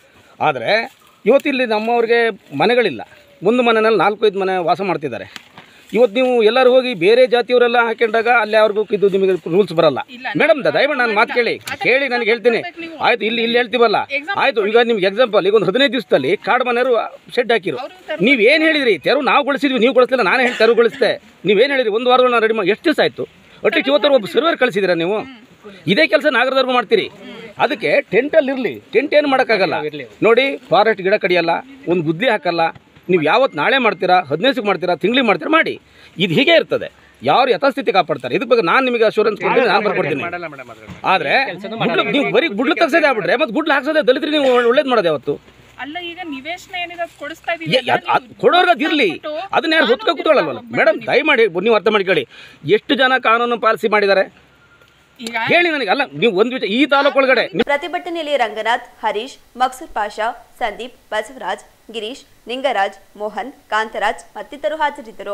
[SPEAKER 9] ಆದರೆ ಇವತ್ತಿಲ್ಲಿ ನಮ್ಮವ್ರಿಗೆ ಮನೆಗಳಿಲ್ಲ ಒಂದು ಮನೆಯಲ್ಲಿ ನಾಲ್ಕು ಐದು ಮನೆ ವಾಸ ಮಾಡ್ತಿದ್ದಾರೆ ಇವತ್ತು ನೀವು ಎಲ್ಲರೂ ಹೋಗಿ ಬೇರೆ ಜಾತಿಯವರೆಲ್ಲ ಹಾಕೊಂಡಾಗ ಅಲ್ಲಿ ಅವ್ರಿಗೂ ಇದು ನಿಮಗೆ ರೂಲ್ಸ್ ಬರಲ್ಲ ಮೇಡಮ್ ದಯಮಾಡಿ ನಾನು ಮಾತು ಕೇಳಿ ಕೇಳಿ ನನಗೆ ಹೇಳ್ತೀನಿ ಆಯ್ತು ಇಲ್ಲಿ ಇಲ್ಲಿ ಹೇಳ್ತೀವಲ್ಲ ಆಯ್ತು ಈಗ ನಿಮ್ಗೆ ಎಕ್ಸಾಂಪಲ್ ಈಗ ಒಂದು ಹದಿನೈದು ದಿವಸದಲ್ಲಿ ಕಾಡು ಮನೆಯವರು ಶೆಡ್ ಹಾಕಿರು ನೀವೇನು ಹೇಳಿದ್ರಿ ತೆರವು ನಾವು ಗೊಳಿಸಿದ್ವಿ ನೀವು ಗೊಳಿಸ್ಲಿಲ್ಲ ನಾನೇ ಹೇಳಿ ತೆರವುಗೊಳಿಸ್ದೆ ನೀವೇನು ಹೇಳಿದ್ರಿ ಒಂದು ವಾರದಲ್ಲಿ ನಾನು ರೆಡಿ ಮಾಡಿ ಎಷ್ಟು ದಿವಸ ಆಯಿತು ಅಟ್ಲೀಸ್ಟ್ ಇವತ್ತರ ಒಬ್ಬ ಸರ್ವರ್ ಕಳಿಸಿದ್ದೀರಾ ನೀವು ಇದೇ ಕೆಲಸ ನಾಗರದವ್ರು ಮಾಡ್ತೀರಿ ಅದಕ್ಕೆ ಟೆಂಟಲ್ಲಿ ಇರಲಿ ಟೆಂಟ್ ಏನು ಮಾಡೋಕ್ಕಾಗಲ್ಲ ನೋಡಿ ಫಾರೆಸ್ಟ್ ಗಿಡ ಕಡಿಯಲ್ಲ ಒಂದು ಗುದ್ಲಿ ಹಾಕಲ್ಲ ನೀವು ಯಾವತ್ತು ನಾಳೆ ಮಾಡ್ತೀರಾ ಹದಿನೈದಕ್ಕೆ ಮಾಡ್ತೀರಾ ತಿಂಗಳಿಗೆ ಮಾಡ್ತೀರಾ ಮಾಡಿ ಇದು ಹೀಗೆ ಇರ್ತದೆ ಯಾರು ಯಥಾಸ್ಥಿತಿ ಕಾಪಾಡ್ತಾರೆ ಇದ್ರ ಬಗ್ಗೆ ನಾನು ನಿಮಗೆ ಅಶೂರೆನ್ಸ್ ಕೊಡ್ತೀನಿ ನಾನು ಬರ್ಕೊಡ್ತೀನಿ ಆದರೆ ನೀವು ಬರೀ ಗುಡ್ಲು ತಗ್ಸೋದೇ ಆಗ್ಬಿಟ್ರೆ ಮತ್ತೆ ಗುಡ್ಲು ಹಾಕ್ಸೋದೇ ದಲಿತರಿಗೆ ನೀವು ಒಳ್ಳೇದು ಮಾಡೋದು ಯಾವತ್ತು
[SPEAKER 8] ಅಲ್ಲ ಈಗ ನಿವೇಶನ ಏನಿದೆ ಅದ್ ಕೊಡಿಸ್ತಾ
[SPEAKER 9] ಏ,
[SPEAKER 8] ಇದೀವಿ
[SPEAKER 9] ಅದ್- ಅದ್ ಕೊಡೋರ್ಗೆ ಅದು ಇರಲಿ ಅದನ್ನ ಯಾರು ಹೊತ್ಕೊ ಕೂತ್ಕೊಳ್ಳಲ್ವಲ್ಲ ಮೇಡಮ್ ದಯಮಾಡಿ ನೀವು ಅರ್ಥ ಮಾಡ್ಕೊಳ್ಳಿ ಎಷ್ಟು ಜನ ಕಾನೂನು ಪಾಲಿಸಿ ಮಾಡಿದ್ದಾರೆ
[SPEAKER 8] ಈಗ
[SPEAKER 9] ಹೇಳಿ ನನಗೆ ಅಲ್ಲ ನೀವು ಒಂದು ವಿಷಯ ಈ ತಾಲೂಕು ಒಳಗಡೆ
[SPEAKER 2] ಪ್ರತಿಭಟನೆಯಲ್ಲಿ ರಂಗನಾಥ್ ಹರೀಶ್ ಮಕ್ಸೂರ್ ಪಾಷಾ ಸಂದೀಪ್ ಬಸವರಾಜ್ ಗಿರೀಶ್ ನಿಂಗರಾಜ್ ಮೋಹನ್ ಕಾಂತರಾಜ್ ಮತ್ತಿತರರು ಹಾಜರಿದ್ದರು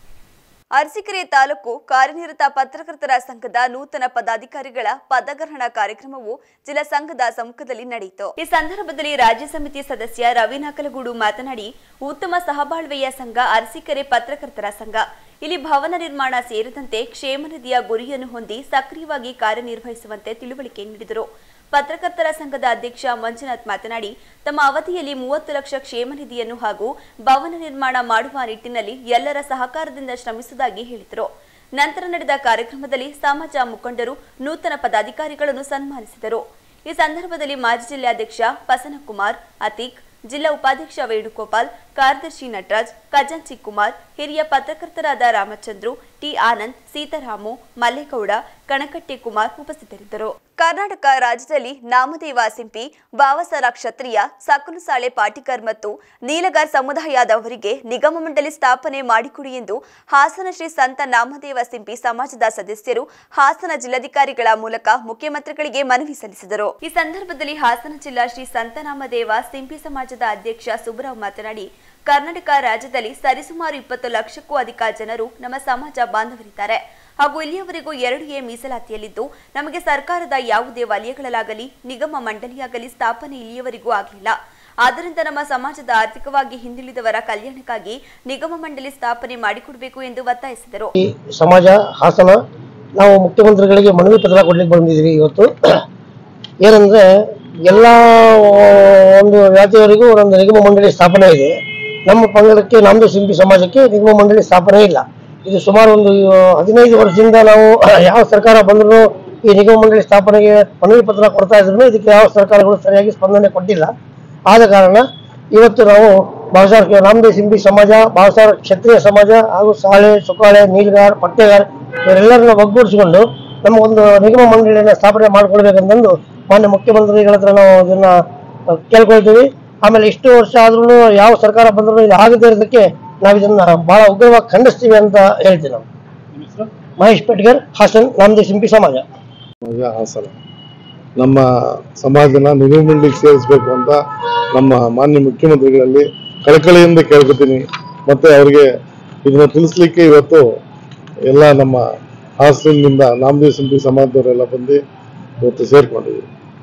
[SPEAKER 2] ಅರಸೀಕೆರೆ ತಾಲೂಕು ಕಾರ್ಯನಿರತ ಪತ್ರಕರ್ತರ ಸಂಘದ ನೂತನ ಪದಾಧಿಕಾರಿಗಳ ಪದಗ್ರಹಣ ಕಾರ್ಯಕ್ರಮವು ಜಿಲ್ಲಾ ಸಂಘದ ಸಮ್ಮುಖದಲ್ಲಿ ನಡೆಯಿತು ಈ ಸಂದರ್ಭದಲ್ಲಿ ರಾಜ್ಯ ಸಮಿತಿ ಸದಸ್ಯ ರವಿ ನಾಕಲಗೂಡು ಮಾತನಾಡಿ ಉತ್ತಮ ಸಹಬಾಳ್ವೆಯ ಸಂಘ ಅರಸೀಕೆರೆ ಪತ್ರಕರ್ತರ ಸಂಘ ಇಲ್ಲಿ ಭವನ ನಿರ್ಮಾಣ ಸೇರಿದಂತೆ ಕ್ಷೇಮ ನಿಧಿಯ ಗುರಿಯನ್ನು ಹೊಂದಿ ಸಕ್ರಿಯವಾಗಿ ಕಾರ್ಯನಿರ್ವಹಿಸುವಂತೆ ತಿಳುವಳಿಕೆ ನೀಡಿದರು ಪತ್ರಕರ್ತರ ಸಂಘದ ಅಧ್ಯಕ್ಷ ಮಂಜುನಾಥ್ ಮಾತನಾಡಿ ತಮ್ಮ ಅವಧಿಯಲ್ಲಿ ಮೂವತ್ತು ಲಕ್ಷ ಕ್ಷೇಮ ನಿಧಿಯನ್ನು ಹಾಗೂ ಭವನ ನಿರ್ಮಾಣ ಮಾಡುವ ನಿಟ್ಟಿನಲ್ಲಿ ಎಲ್ಲರ ಸಹಕಾರದಿಂದ ಶ್ರಮಿಸುವುದಾಗಿ ಹೇಳಿದರು ನಂತರ ನಡೆದ ಕಾರ್ಯಕ್ರಮದಲ್ಲಿ ಸಮಾಜ ಮುಖಂಡರು ನೂತನ ಪದಾಧಿಕಾರಿಗಳನ್ನು ಸನ್ಮಾನಿಸಿದರು ಈ ಸಂದರ್ಭದಲ್ಲಿ ಮಾಜಿ ಜಿಲ್ಲಾಧ್ಯಕ್ಷ ಪಸನಕುಮಾರ್ ಅತೀಕ್ ಜಿಲ್ಲಾ ಉಪಾಧ್ಯಕ್ಷ ವೇಣುಗೋಪಾಲ್ ಕಾರ್ಯದರ್ಶಿ ನಟರಾಜ್ ಖಜಾಂಚಿ ಕುಮಾರ್ ಹಿರಿಯ ಪತ್ರಕರ್ತರಾದ ರಾಮಚಂದ್ರು ಟಿ ಆನಂದ್ ಸೀತಾರಾಮು ಮಲ್ಲೇಗೌಡ ಕಣಕಟ್ಟೆ ಕುಮಾರ್ ಉಪಸ್ಥಿತರಿದ್ದರು ಕರ್ನಾಟಕ ರಾಜ್ಯದಲ್ಲಿ ನಾಮದೇವ ಸಿಂಪಿ ಬಾವಸರ ಕ್ಷತ್ರಿಯ ಸಕಲುಸಾಳೆ ಪಾಟಿಕರ್ ಮತ್ತು ನೀಲಗಾರ್ ಸಮುದಾಯದವರಿಗೆ ನಿಗಮ ಮಂಡಳಿ ಸ್ಥಾಪನೆ ಮಾಡಿಕೊಡಿ ಎಂದು ಹಾಸನ ಶ್ರೀ ಸಂತ ನಾಮದೇವ ಸಿಂಪಿ ಸಮಾಜದ ಸದಸ್ಯರು ಹಾಸನ ಜಿಲ್ಲಾಧಿಕಾರಿಗಳ ಮೂಲಕ ಮುಖ್ಯಮಂತ್ರಿಗಳಿಗೆ ಮನವಿ ಸಲ್ಲಿಸಿದರು ಈ ಸಂದರ್ಭದಲ್ಲಿ ಹಾಸನ ಜಿಲ್ಲಾ ಶ್ರೀ ಸಂತ ನಾಮದೇವ ಸಿಂಪಿ ಸಮಾಜದ ಅಧ್ಯಕ್ಷ ಸುಬ್ರಾವ್ ಮಾತನಾಡಿ ಕರ್ನಾಟಕ ರಾಜ್ಯದಲ್ಲಿ ಸರಿಸುಮಾರು ಇಪ್ಪತ್ತು ಲಕ್ಷಕ್ಕೂ ಅಧಿಕ ಜನರು ನಮ್ಮ ಸಮಾಜ ಬಾಂಧವರಿದ್ದಾರೆ ಹಾಗೂ ಇಲ್ಲಿಯವರೆಗೂ ಎರಡು ಎ ಮೀಸಲಾತಿಯಲ್ಲಿದ್ದು ನಮಗೆ ಸರ್ಕಾರದ ಯಾವುದೇ ವಲಯಗಳಲ್ಲಾಗಲಿ ನಿಗಮ ಮಂಡಳಿಯಾಗಲಿ ಸ್ಥಾಪನೆ ಇಲ್ಲಿಯವರೆಗೂ ಆಗಲಿಲ್ಲ ಆದ್ದರಿಂದ ನಮ್ಮ ಸಮಾಜದ ಆರ್ಥಿಕವಾಗಿ ಹಿಂದುಳಿದವರ ಕಲ್ಯಾಣಕ್ಕಾಗಿ ನಿಗಮ ಮಂಡಳಿ ಸ್ಥಾಪನೆ ಮಾಡಿಕೊಡಬೇಕು ಎಂದು ಒತ್ತಾಯಿಸಿದರು
[SPEAKER 10] ಈ ಸಮಾಜ ಹಾಸನ ನಾವು ಮುಖ್ಯಮಂತ್ರಿಗಳಿಗೆ ಮನವಿ ಪತ್ರ ಕೊಡ್ಲಿಕ್ಕೆ ಬಂದಿದ್ದೀವಿ ಇವತ್ತು ಏನಂದ್ರೆ ಎಲ್ಲ ಒಂದು ಜಾತಿಯವರಿಗೂ ಒಂದು ನಿಗಮ ಮಂಡಳಿ ಸ್ಥಾಪನೆ ಇದೆ ನಮ್ಮ ಪಂಗಡಕ್ಕೆ ನಮ್ಮದು ಸಿಂಪಿ ಸಮಾಜಕ್ಕೆ ನಿಗಮ ಮಂಡಳಿ ಸ್ಥಾಪನೆ ಇಲ್ಲ ಇದು ಸುಮಾರು ಒಂದು ಹದಿನೈದು ವರ್ಷದಿಂದ ನಾವು ಯಾವ ಸರ್ಕಾರ ಬಂದರೂ ಈ ನಿಗಮ ಮಂಡಳಿ ಸ್ಥಾಪನೆಗೆ ಮನವಿ ಪತ್ರ ಕೊಡ್ತಾ ಇದ್ರು ಇದಕ್ಕೆ ಯಾವ ಸರ್ಕಾರಗಳು ಸರಿಯಾಗಿ ಸ್ಪಂದನೆ ಕೊಟ್ಟಿಲ್ಲ ಆದ ಕಾರಣ ಇವತ್ತು ನಾವು ಬಾಸಾರ್ ರಾಮದೇವ್ ಸಿಂಪಿ ಸಮಾಜ ಬಾಸಾರ್ ಕ್ಷತ್ರಿಯ ಸಮಾಜ ಹಾಗೂ ಸಾಳೆ ಸುಕಾಳೆ ನೀಲ್ಗಾರ್ ಪಟ್ಟೆಗಾರ್ ಇವರೆಲ್ಲರನ್ನ ಒಗ್ಗೂಡಿಸಿಕೊಂಡು ನಮಗೊಂದು ನಿಗಮ ಮಂಡಳಿಯನ್ನು ಸ್ಥಾಪನೆ ಮಾಡ್ಕೊಳ್ಬೇಕಂತಂದು ಮಾನ್ಯ ಮುಖ್ಯಮಂತ್ರಿಗಳ ಹತ್ರ ನಾವು ಇದನ್ನ ಅಹ್, ಕೇಳ್ಕೊಳ್ತೀವಿ ಆಮೇಲೆ ಇಷ್ಟು ವರ್ಷ ಆದ್ರೂ ಯಾವ ಸರ್ಕಾರ ಬಂದರೂ ಇದು ಆಗದೇ ಇರೋದಕ್ಕೆ ನಾವು ಇದನ್ನ ಬಹಳ ಉಗ್ರವಾಗಿ ಖಂಡಿಸ್ತೀವಿ ಅಂತ ಹೇಳ್ತೀವಿ ನಾವು ಮಹೇಶ್ ಪೆಟ್ಗರ್ ಹಾಸನ್ ರಾಮದೇವ್ ಸಿಂಪಿ ಸಮಾಜ
[SPEAKER 6] ಈಗ ಹಾಸನ ನಮ್ಮ ಸಮಾಜನ ನಿಗಮ ಮಂಡಳಿಗೆ ಸೇರಿಸಬೇಕು ಅಂತ ನಮ್ಮ ಮಾನ್ಯ ಮುಖ್ಯಮಂತ್ರಿಗಳಲ್ಲಿ ಕಳಕಳಿಯಿಂದ ಕೇಳ್ಕೊತೀನಿ ಮತ್ತೆ ಅವರಿಗೆ ಇದನ್ನ ತಿಳಿಸ್ಲಿಕ್ಕೆ ಇವತ್ತು ಎಲ್ಲ ನಮ್ಮ ಹಾಸನದಿಂದ ನಾಮದೇವ್ ಸಿಂಪಿ ಸಮಾಜದವರೆಲ್ಲ ಬಂದು ಇವತ್ತು ಸೇರ್ಕೊಂಡಿದ್ದೀವಿ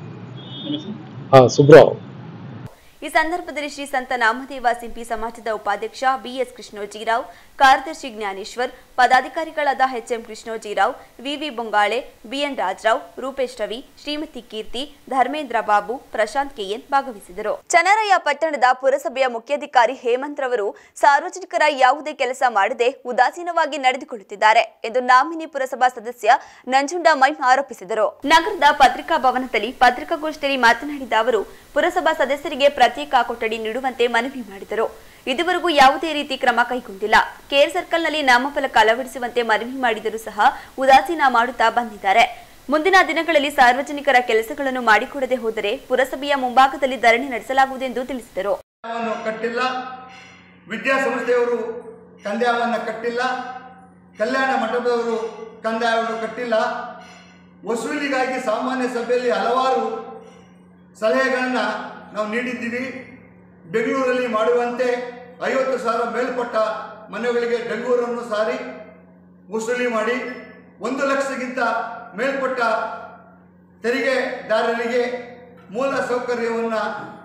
[SPEAKER 6] ಹಾ ಸುಬ್ರಾವ್
[SPEAKER 2] ಈ ಸಂದರ್ಭದಲ್ಲಿ ಶ್ರೀ ಸಂತ ನಾಮದೇವ ಸಿಂಪಿ ಸಮಾಜದ ಉಪಾಧ್ಯಕ್ಷ ಬಿಎಸ್ ಕೃಷ್ಣೋಜಿರಾವ್ ಕಾರ್ಯದರ್ಶಿ Dnyaneshwar ಪದಾಧಿಕಾರಿಗಳಾದ HM Krishnojirao VV Bongale BN Rajarao Rupesh Ravi Shrimati Keerthi Dharmendra Babu Prashanth KN ಭಾಗವಹಿಸಿದರು ಚನ್ನರಾಯ ಪಟ್ಟಣದ ಪುರಸಭೆಯ ಮುಖ್ಯಾಧಿಕಾರಿ ಹೇಮಂತ್ ರವರು ಸಾರ್ವಜನಿಕರ ಯಾವುದೇ ಕೆಲಸ ಮಾಡದೆ ಉದಾಸೀನವಾಗಿ ನಡೆದುಕೊಳ್ಳುತ್ತಿದ್ದಾರೆ ಎಂದು ನಾಮಿನಿ ಪುರಸಭಾ ಸದಸ್ಯ ನಂಜುಂಡ ಮೈಮ್ ಆರೋಪಿಸಿದರು ನಗರದ ಪತ್ರಿಕಾ ಭವನದಲ್ಲಿ ಪತ್ರಿಕಾಗೋಷ್ಠಿಯಲ್ಲಿ ಮಾತನಾಡಿದ ಅವರು ಪುರಸಭಾ ಸದಸ್ಯರಿಗೆ ಪ್ರತ್ಯೇಕ ಕೊಠಡಿ ನೀಡುವಂತೆ ಮನವಿ ಮಾಡಿದರು ಇದುವರೆಗೂ ಯಾವುದೇ ರೀತಿ ಕ್ರಮ ಕೈಗೊಂಡಿಲ್ಲ ಕೇರ್ ಸರ್ಕಲ್ನಲ್ಲಿ ನಾಮಫಲಕ ಅಳವಡಿಸುವಂತೆ ಮನವಿ ಮಾಡಿದರೂ ಸಹ ಉದಾಸೀನ ಮಾಡುತ್ತಾ ಬಂದಿದ್ದಾರೆ ಮುಂದಿನ ದಿನಗಳಲ್ಲಿ ಸಾರ್ವಜನಿಕರ ಕೆಲಸಗಳನ್ನು ಮಾಡಿಕೊಡದೆ ಹೋದರೆ ಪುರಸಭೆಯ ಮುಂಭಾಗದಲ್ಲಿ ಧರಣಿ ನಡೆಸಲಾಗುವುದೆಂದು ತಿಳಿಸಿದರು
[SPEAKER 11] ಕಂದಾಯವನ್ನು ಕಟ್ಟಿಲ್ಲ ವಿದ್ಯಾಸಂಸ್ಥೆಯವರು ಕಂದಾಯವನ್ನು ಕಟ್ಟಿಲ್ಲ ಕಲ್ಯಾಣ ಮಂಟಪದವರು ಕಂದಾಯವನ್ನು ಕಟ್ಟಿಲ್ಲ ವಸೂಲಿಗಾಗಿ ಸಾಮಾನ್ಯ ಸಭೆಯಲ್ಲಿ ಹಲವಾರು ಸಲಹೆಗಳನ್ನು ನಾವು ನೀಡಿದ್ದೀವಿ ಬೆಂಗಳೂರಲ್ಲಿ ಮಾಡುವಂತೆ ಐವತ್ತು ಸಾವಿರ ಮೇಲ್ಪಟ್ಟ ಮನೆಗಳಿಗೆ ಬೆಂಗಳೂರನ್ನು ಸಾರಿ ವಸೂಲಿ ಮಾಡಿ ಒಂದು ಲಕ್ಷಕ್ಕಿಂತ ಮೇಲ್ಪಟ್ಟ ತೆರಿಗೆದಾರರಿಗೆ ಮೂಲ ಸೌಕರ್ಯವನ್ನು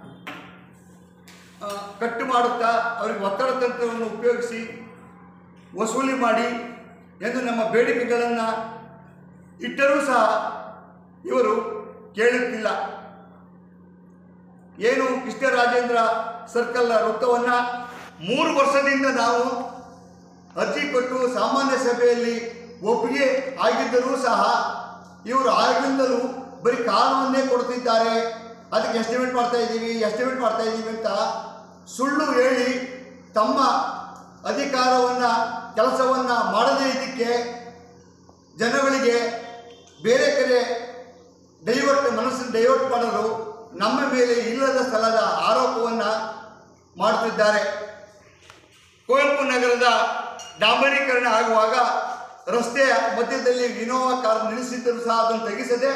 [SPEAKER 11] ಆ, ಕಟ್ಟು ಮಾಡುತ್ತಾ ಅವರಿಗೆ ಒತ್ತಡ ತಂತ್ರವನ್ನು ಉಪಯೋಗಿಸಿ ವಸೂಲಿ ಮಾಡಿ ಎಂದು ನಮ್ಮ ಬೇಡಿಕೆಗಳನ್ನು ಇಟ್ಟರೂ ಸಹ ಇವರು ಕೇಳುತ್ತಿಲ್ಲ ಏನು ಕೃಷ್ಣರಾಜೇಂದ್ರ ಸರ್ಕಲ್ನ ವೃತ್ತವನ್ನು ಮೂರು ವರ್ಷದಿಂದ ನಾವು ಅರ್ಜಿ ಕೊಟ್ಟು ಸಾಮಾನ್ಯ ಸಭೆಯಲ್ಲಿ ಒಪ್ಪಿಗೆ ಆಗಿದ್ದರೂ ಸಹ ಇವರು ಆಗಿಂದಲೂ ಬರೀ ಕಾರಣವನ್ನೇ ಕೊಡ್ತಿದ್ದಾರೆ ಅದಕ್ಕೆ ಎಸ್ಟಿಮೇಟ್ ಮಾಡ್ತಾ ಇದ್ದೀವಿ ಎಸ್ಟಿಮೇಟ್ ಮಾಡ್ತಾ ಇದ್ದೀವಿ ಅಂತ ಸುಳ್ಳು ಹೇಳಿ ತಮ್ಮ ಅಧಿಕಾರವನ್ನು ಕೆಲಸವನ್ನು ಮಾಡದೇ ಇದಕ್ಕೆ ಜನಗಳಿಗೆ ಬೇರೆ ಕಡೆ ಡೈವರ್ಟ್ ಮನಸ್ಸನ್ನು ಡೈವರ್ಟ್ ಮಾಡಲು ನಮ್ಮ ಮೇಲೆ ಇಲ್ಲದ ಸ್ಥಳದ ಆರೋಪವನ್ನು ಮಾಡುತ್ತಿದ್ದಾರೆ ಕುವೆಂಪು ನಗರದ ಡಾಂಬರೀಕರಣ ಆಗುವಾಗ ರಸ್ತೆಯ ಮಧ್ಯದಲ್ಲಿ ಇನೋವಾ ಕಾರ್ ನಿಲ್ಲಿಸಿದ್ದರೂ ಸಹ ಅದನ್ನು ತೆಗೆಸದೆ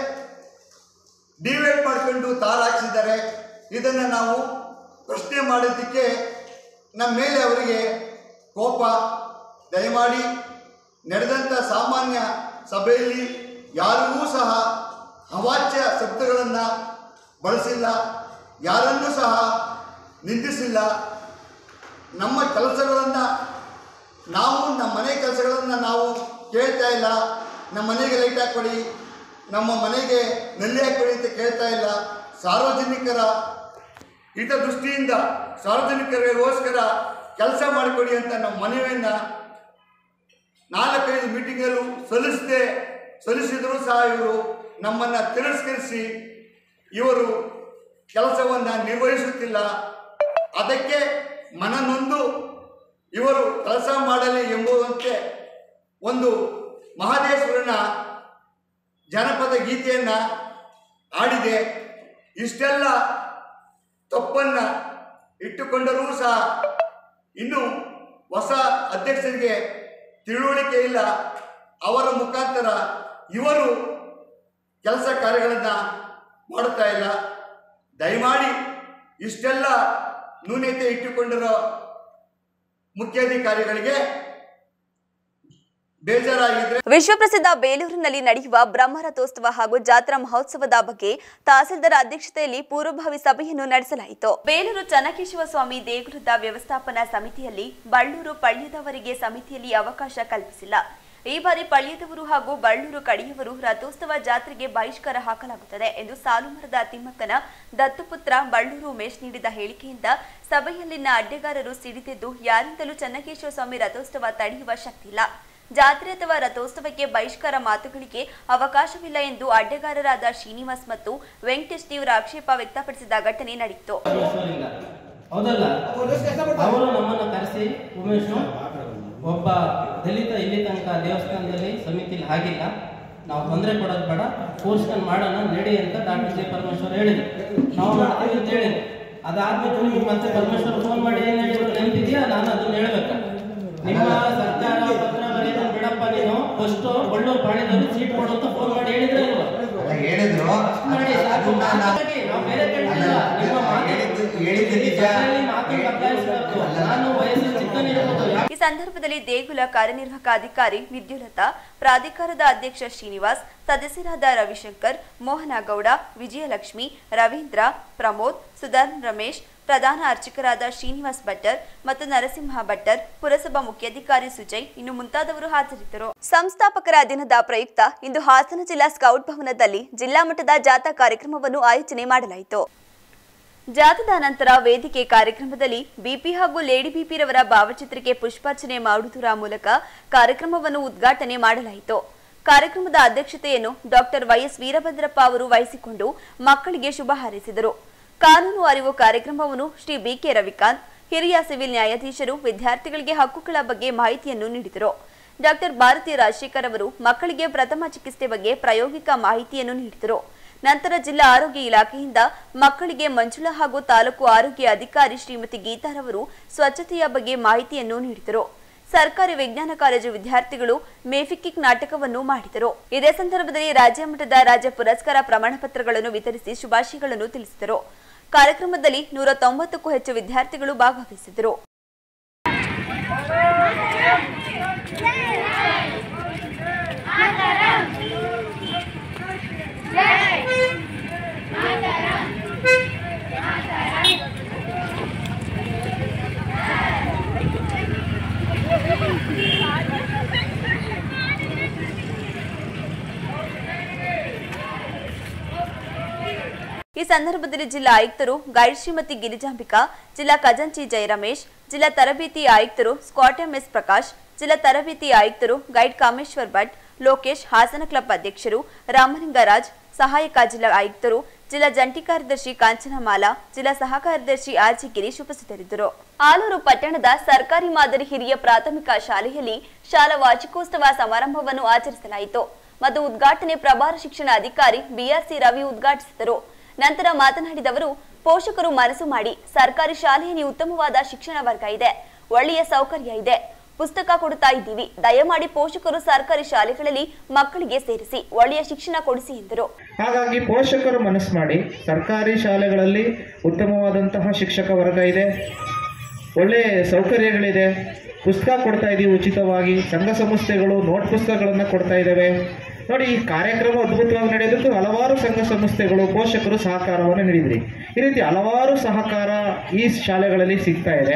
[SPEAKER 11] ಡಿವೈಡ್ ಮಾಡಿಕೊಂಡು ತಾರ ಹಾಕಿಸಿದ್ದಾರೆ ಇದನ್ನು ನಾವು ಪ್ರಶ್ನೆ ಮಾಡಿದ್ದಕ್ಕೆ ನಮ್ಮ ಮೇಲೆ ಅವರಿಗೆ ಕೋಪ ದಯಮಾಡಿ ನಡೆದಂಥ ಸಾಮಾನ್ಯ ಸಭೆಯಲ್ಲಿ ಯಾರಿಗೂ ಸಹ ಅವಾಚ್ಯ ಶಬ್ದಗಳನ್ನು ಬಳಸಿಲ್ಲ ಯಾರನ್ನೂ ಸಹ ನಿಂದಿಸಿಲ್ಲ ನಮ್ಮ ಕೆಲಸಗಳನ್ನು ನಾವು ನಮ್ಮ ಮನೆ ಕೆಲಸಗಳನ್ನು ನಾವು ಕೇಳ್ತಾ ಇಲ್ಲ ನಮ್ಮ ಮನೆಗೆ ಲೈಟ್ ಹಾಕ್ಕೊಡಿ ನಮ್ಮ ಮನೆಗೆ ನಲ್ಲಿ ಹಾಕ್ಕೊಡಿ ಅಂತ ಕೇಳ್ತಾ ಇಲ್ಲ ಸಾರ್ವಜನಿಕರ ಹಿತದೃಷ್ಟಿಯಿಂದ ಸಾರ್ವಜನಿಕರಿಗೋಸ್ಕರ ಕೆಲಸ ಮಾಡಿಕೊಡಿ ಅಂತ ನಮ್ಮ ಮನವಿಯನ್ನು ನಾಲ್ಕೈದು ಮೀಟಿಂಗಲ್ಲೂ ಸಲ್ಲಿಸದೆ ಸಲ್ಲಿಸಿದರೂ ಸಹ ಇವರು ನಮ್ಮನ್ನು ತಿರಸ್ಕರಿಸಿ ಇವರು ಕೆಲಸವನ್ನು ನಿರ್ವಹಿಸುತ್ತಿಲ್ಲ ಅದಕ್ಕೆ ಮನನೊಂದು ಇವರು ಕೆಲಸ ಮಾಡಲಿ ಎಂಬುವಂತೆ ಒಂದು ಮಹದೇಶ್ವರನ ಜನಪದ ಗೀತೆಯನ್ನು ಆಡಿದೆ ಇಷ್ಟೆಲ್ಲ ತಪ್ಪನ್ನು ಇಟ್ಟುಕೊಂಡರೂ ಸಹ ಇನ್ನು ಹೊಸ ಅಧ್ಯಕ್ಷರಿಗೆ ತಿಳುವಳಿಕೆ ಇಲ್ಲ ಅವರ ಮುಖಾಂತರ ಇವರು ಕೆಲಸ ಕಾರ್ಯಗಳನ್ನು ಮಾಡುತ್ತಾ ಇಲ್ಲ ದಯಮಾಡಿ ಇಷ್ಟೆಲ್ಲ ನ್ಯೂನತೆ ಇಟ್ಟುಕೊಂಡಿರೋ ಮುಖ್ಯಾಧಿಕಾರಿಗಳಿಗೆ ಬೇಜಾರಾಗಿದ್ರೆ
[SPEAKER 2] ವಿಶ್ವಪ್ರಸಿದ್ಧ ಬೇಲೂರಿನಲ್ಲಿ ನಡೆಯುವ ಬ್ರಹ್ಮರಥೋತ್ಸವ ಹಾಗೂ ಜಾತ್ರಾ ಮಹೋತ್ಸವದ ಬಗ್ಗೆ ತಹಸೀಲ್ದಾರ್ ಅಧ್ಯಕ್ಷತೆಯಲ್ಲಿ ಪೂರ್ವಭಾವಿ ಸಭೆಯನ್ನು ನಡೆಸಲಾಯಿತು ಬೇಲೂರು ಚನ್ನಕೇಶವ ಸ್ವಾಮಿ ದೇಗುಲದ ವ್ಯವಸ್ಥಾಪನಾ ಸಮಿತಿಯಲ್ಲಿ ಬಳ್ಳೂರು ಪಳ್ಯದವರಿಗೆ ಸಮಿತಿಯಲ್ಲಿ ಅವಕಾಶ ಕಲ್ಪಿಸಿಲ್ಲ ಈ ಬಾರಿ ಪಳ್ಯದವರು ಹಾಗೂ ಬಳ್ಳೂರು ಕಡೆಯವರು ರಥೋತ್ಸವ ಜಾತ್ರೆಗೆ ಬಹಿಷ್ಕಾರ ಹಾಕಲಾಗುತ್ತದೆ ಎಂದು ಸಾಲುಮರದ ತಿಮ್ಮಕ್ಕನ ದತ್ತುಪುತ್ರ ಬಳ್ಳೂರು ಉಮೇಶ್ ನೀಡಿದ ಹೇಳಿಕೆಯಿಂದ ಸಭೆಯಲ್ಲಿನ ಅಡ್ಡೆಗಾರರು ಸಿಡಿದೆದ್ದು ಯಾರಿಂದಲೂ ಚನ್ನಕೇಶವ ಸ್ವಾಮಿ ರಥೋತ್ಸವ ತಡೆಯುವ ಶಕ್ತಿ ಇಲ್ಲ ಜಾತ್ರೆ ಅಥವಾ ರಥೋತ್ಸವಕ್ಕೆ ಬಹಿಷ್ಕಾರ ಮಾತುಗಳಿಗೆ ಅವಕಾಶವಿಲ್ಲ ಎಂದು ಅಡ್ಡೆಗಾರರಾದ ಶ್ರೀನಿವಾಸ್ ಮತ್ತು ವೆಂಕಟೇಶ್ ತೀವ್ರ ಆಕ್ಷೇಪ ವ್ಯಕ್ತಪಡಿಸಿದ ಘಟನೆ ನಡೆಯಿತು
[SPEAKER 12] ಈಶ್ವರಿಂದ ಹೌದಲ್ಲ ಅವರು ನಮ್ಮನ್ನು ಕರೆಸಿ ಉಮೇಶ್ ಒಬ್ಬ ದಲಿತ ಇಲ್ಲಿ ತನಕ ದೇವಸ್ಥಾನದಲ್ಲಿ ಸಮಿತಿಲಿ ಆಗಿಲ್ಲ ನಾವು ತೊಂದರೆ ಕೊಡೋದು ಬೇಡ ಕೂರ್ಸ್ಕೊಂಡು ಮಾಡೋಣ ನಡಿ ಅಂತ ಡಾಕ್ಟರ್ ಜೆ ಪರಮೇಶ್ವರ್ ಹೇಳಿದ್ರು ನಾವು ಮಾಡ್ತೀವಿ ಅಂತ ಹೇಳಿದ್ರು ಅದಾದ್ಮೇಲೆ ನಿಮ್ಗೆ ಮತ್ತೆ ಪರಮೇಶ್ವರ್ ಫೋನ್ ಮಾಡಿ ಏನ್ ಹೇಳಿದ್ರು ನೆನಪಿದೆಯಾ ನಾನು ಅದನ್ನ ಹೇಳ್ಬೇಕು ನಿಮ್ಮ ಸರ್ಕಾರ ಪತ್ರ ಬರೆಯೋದನ್ನ ಬಿಡಪ್ಪ ನೀನು ಫಸ್ಟ್ ಒಳ್ಳೂರು ಪಾಳ್ಯದಲ್ಲಿ ಸೀಟ್ ಕೊಡು ಅಂತ ಫೋನ್ ಮಾಡಿ ಹೇಳಿದ್ರೆ ಇಲ್ವಾ
[SPEAKER 13] ಹೇಳಿದ್ರು
[SPEAKER 12] ಮಾಡಿ ಸಾಕು ಮಾತಾಡಿ, ನಾವು ಬೇರೆ ಕಡೆ ಇಲ್ಲ. ನಿಮ್ಮ ಮಾತು- ಈ ಸಭೆಯಲ್ಲಿ ಮಾತು ಬದಲಾಯಿಸಬೇಕು. ನಾನು ವಯಸ್ಸು ಚಿಕ್ಕನಿರ್ಬೋದು
[SPEAKER 2] ಈ ಸಂದರ್ಭದಲ್ಲಿ ದೇಗುಲ ಕಾರ್ಯನಿರ್ವಾಹಕ ಅಧಿಕಾರಿ ವಿದ್ಯುಲತಾ ಪ್ರಾಧಿಕಾರದ ಅಧ್ಯಕ್ಷ ಶ್ರೀನಿವಾಸ್ ಸದಸ್ಯರಾದ ರವಿಶಂಕರ್ ಮೋಹನಗೌಡ ವಿಜಯಲಕ್ಷ್ಮಿ ರವೀಂದ್ರ ಪ್ರಮೋದ್ ಸುಧರ್ನ್ ರಮೇಶ್ ಪ್ರಧಾನ ಅರ್ಚಕರಾದ ಶ್ರೀನಿವಾಸ್ ಭಟ್ಟರ್ ಮತ್ತು ನರಸಿಂಹ ಭಟ್ಟರ್ ಪುರಸಭಾ ಮುಖ್ಯಾಧಿಕಾರಿ ಸುಜಯ್ ಇನ್ನು ಮುಂತಾದವರು ಹಾಜರಿದ್ದರು ಸಂಸ್ಥಾಪಕರ ದಿನದ ಪ್ರಯುಕ್ತ ಇಂದು ಹಾಸನ ಜಿಲ್ಲಾ ಸ್ಕೌಟ್ ಭವನದಲ್ಲಿ ಜಿಲ್ಲಾ ಮಟ್ಟದ ಜಾಥಾ ಕಾರ್ಯಕ್ರಮವನ್ನು ಆಯೋಜನೆ ಮಾಡಲಾಯಿತು ಜಾಥಾದ ನಂತರ ವೇದಿಕೆ ಕಾರ್ಯಕ್ರಮದಲ್ಲಿ ಬಿಪಿ ಹಾಗೂ ಲೇಡಿ ಬಿಪಿ ರವರ ಭಾವಚಿತ್ರಕ್ಕೆ ಪುಷ್ಪಾರ್ಚನೆ ಮಾಡುವುದರ ಮೂಲಕ ಕಾರ್ಯಕ್ರಮವನ್ನು ಉದ್ಘಾಟನೆ ಮಾಡಲಾಯಿತು ಕಾರ್ಯಕ್ರಮದ ಅಧ್ಯಕ್ಷತೆಯನ್ನು ಡಾಕ್ಟರ್ ವೈಎಸ್ ವೀರಭದ್ರಪ್ಪ ಅವರು ವಹಿಸಿಕೊಂಡು ಮಕ್ಕಳಿಗೆ ಶುಭ ಹಾರೈಸಿದರು ಕಾನೂನು ಅರಿವು ಕಾರ್ಯಕ್ರಮವನ್ನು ಶ್ರೀ ಬಿಕೆ ರವಿಕಾಂತ್ ಹಿರಿಯ ಸಿವಿಲ್ ನ್ಯಾಯಾಧೀಶರು ವಿದ್ಯಾರ್ಥಿಗಳಿಗೆ ಹಕ್ಕುಗಳ ಬಗ್ಗೆ ಮಾಹಿತಿಯನ್ನು ನೀಡಿದರು ಡಾಕ್ಟರ್ ಭಾರತಿ ರಾಜಶೇಖರ್ ಅವರು ಮಕ್ಕಳಿಗೆ ಪ್ರಥಮ ಚಿಕಿತ್ಸೆ ಬಗ್ಗೆ ಪ್ರಾಯೋಗಿಕ ಮಾಹಿತಿಯನ್ನು ನೀಡಿದರು ನಂತರ ಜಿಲ್ಲಾ ಆರೋಗ್ಯ ಇಲಾಖೆಯಿಂದ ಮಕ್ಕಳಿಗೆ ಮಂಜುಳಾ ಹಾಗೂ ತಾಲೂಕು ಆರೋಗ್ಯ ಅಧಿಕಾರಿ ಶ್ರೀಮತಿ ಗೀತಾರವರು ಸ್ವಚ್ಛತೆಯ ಬಗ್ಗೆ ಮಾಹಿತಿಯನ್ನು ನೀಡಿದರು ಸರ್ಕಾರಿ ವಿಜ್ಞಾನ ಕಾಲೇಜು ವಿದ್ಯಾರ್ಥಿಗಳು ಮೇಫಿಕಿಕ್ ನಾಟಕವನ್ನು ಮಾಡಿದರು ಇದೇ ಸಂದರ್ಭದಲ್ಲಿ ರಾಜ್ಯ ಮಟ್ಟದ ರಾಜ್ಯ ಪುರಸ್ಕಾರ ಪ್ರಮಾಣ ಪತ್ರಗಳನ್ನು ವಿತರಿಸಿ ಶುಭಾಶಯಗಳನ್ನು ತಿಳಿಸಿದರು ಕಾರ್ಯಕ್ರಮದಲ್ಲಿ ನೂರ ತೊಂಬತ್ತಕ್ಕೂ ಹೆಚ್ಚು ವಿದ್ಯಾರ್ಥಿಗಳು ಭಾಗವಹಿಸಿದರು ಈ ಸಂದರ್ಭದಲ್ಲಿ ಜಿಲ್ಲಾ ಆಯುಕ್ತರು ಗೈಡ್ ಶ್ರೀಮತಿ ಗಿರಿಜಾಂಬಿಕಾ ಜಿಲ್ಲಾ ಖಜಾಂಚಿ ಜಯರಮೇಶ್ ಜಿಲ್ಲಾ ತರಬೇತಿ ಆಯುಕ್ತರು ಸ್ಕಾಟ್ ಎಂಎಸ್ ಪ್ರಕಾಶ್ ಜಿಲ್ಲಾ ತರಬೇತಿ ಆಯುಕ್ತರು ಗೈಡ್ ಕಾಮೇಶ್ವರ್ ಭಟ್ ಲೋಕೇಶ್ ಹಾಸನ ಕ್ಲಬ್ ಅಧ್ಯಕ್ಷರು ರಾಮಲಿಂಗರಾಜ್ ಸಹಾಯಕ ಜಿಲ್ಲಾ ಆಯುಕ್ತರು ಜಿಲ್ಲಾ ಜಂಟಿ ಕಾರ್ಯದರ್ಶಿ ಕಾಂಚನಮಾಲಾ ಜಿಲ್ಲಾ ಸಹ ಕಾರ್ಯದರ್ಶಿ ಆರ್ಜಿ ಗಿರೀಶ್ ಉಪಸ್ಥಿತರಿದ್ದರು ಆಲೂರು ಪಟ್ಟಣದ ಸರ್ಕಾರಿ ಮಾದರಿ ಹಿರಿಯ ಪ್ರಾಥಮಿಕ ಶಾಲೆಯಲ್ಲಿ ಶಾಲಾ ವಾರ್ಷಿಕೋತ್ಸವ ಸಮಾರಂಭವನ್ನು ಆಚರಿಸಲಾಯಿತು ಮತ್ತು ಉದ್ಘಾಟನೆ ಪ್ರಭಾರ ಶಿಕ್ಷಣ ಅಧಿಕಾರಿ ಬಿಆರ್ಸಿ ರವಿ ಉದ್ಘಾಟಿಸಿದರು ನಂತರ ಮಾತನಾಡಿದವರು ಪೋಷಕರು ಮನಸ್ಸು ಮಾಡಿ ಸರ್ಕಾರಿ ಶಾಲೆಯಲ್ಲಿ ಉತ್ತಮವಾದ ಶಿಕ್ಷಣ ವರ್ಗ ಇದೆ ಒಳ್ಳೆಯ ಸೌಕರ್ಯ ಇದೆ ಪುಸ್ತಕ ಕೊಡುತ್ತಾ ಇದ್ದೀವಿ ದಯಮಾಡಿ ಪೋಷಕರು ಸರ್ಕಾರಿ ಶಾಲೆಗಳಲ್ಲಿ ಮಕ್ಕಳಿಗೆ ಸೇರಿಸಿ ಒಳ್ಳೆಯ ಶಿಕ್ಷಣ ಕೊಡಿಸಿ ಎಂದರು
[SPEAKER 13] ಹಾಗಾಗಿ ಪೋಷಕರು ಮನಸ್ಸು ಮಾಡಿ ಸರ್ಕಾರಿ ಶಾಲೆಗಳಲ್ಲಿ ಉತ್ತಮವಾದಂತಹ ಶಿಕ್ಷಕ ವರ್ಗ ಇದೆ ಒಳ್ಳೆ ಸೌಕರ್ಯಗಳಿದೆ ಪುಸ್ತಕ ಕೊಡ್ತಾ ಇದ್ದೀವಿ ಉಚಿತವಾಗಿ ಸಂಘ ಸಂಸ್ಥೆಗಳು ನೋಟ್ ಪುಸ್ತಕಗಳನ್ನು ಕೊಡ್ತಾ ಇದ್ದಾವೆ ನೋಡಿ ಈ ಕಾರ್ಯಕ್ರಮ ಅದ್ಭುತವಾಗಿ ನಡೆಯೋದಕ್ಕೆ ಹಲವಾರು ಸಂಘ ಸಂಸ್ಥೆಗಳು ಪೋಷಕರು ಸಹಕಾರವನ್ನು ನೀಡಿದ್ರಿ ಈ ರೀತಿ ಹಲವಾರು ಸಹಕಾರ ಈ ಶಾಲೆಗಳಲ್ಲಿ ಸಿಗ್ತಾ ಇದೆ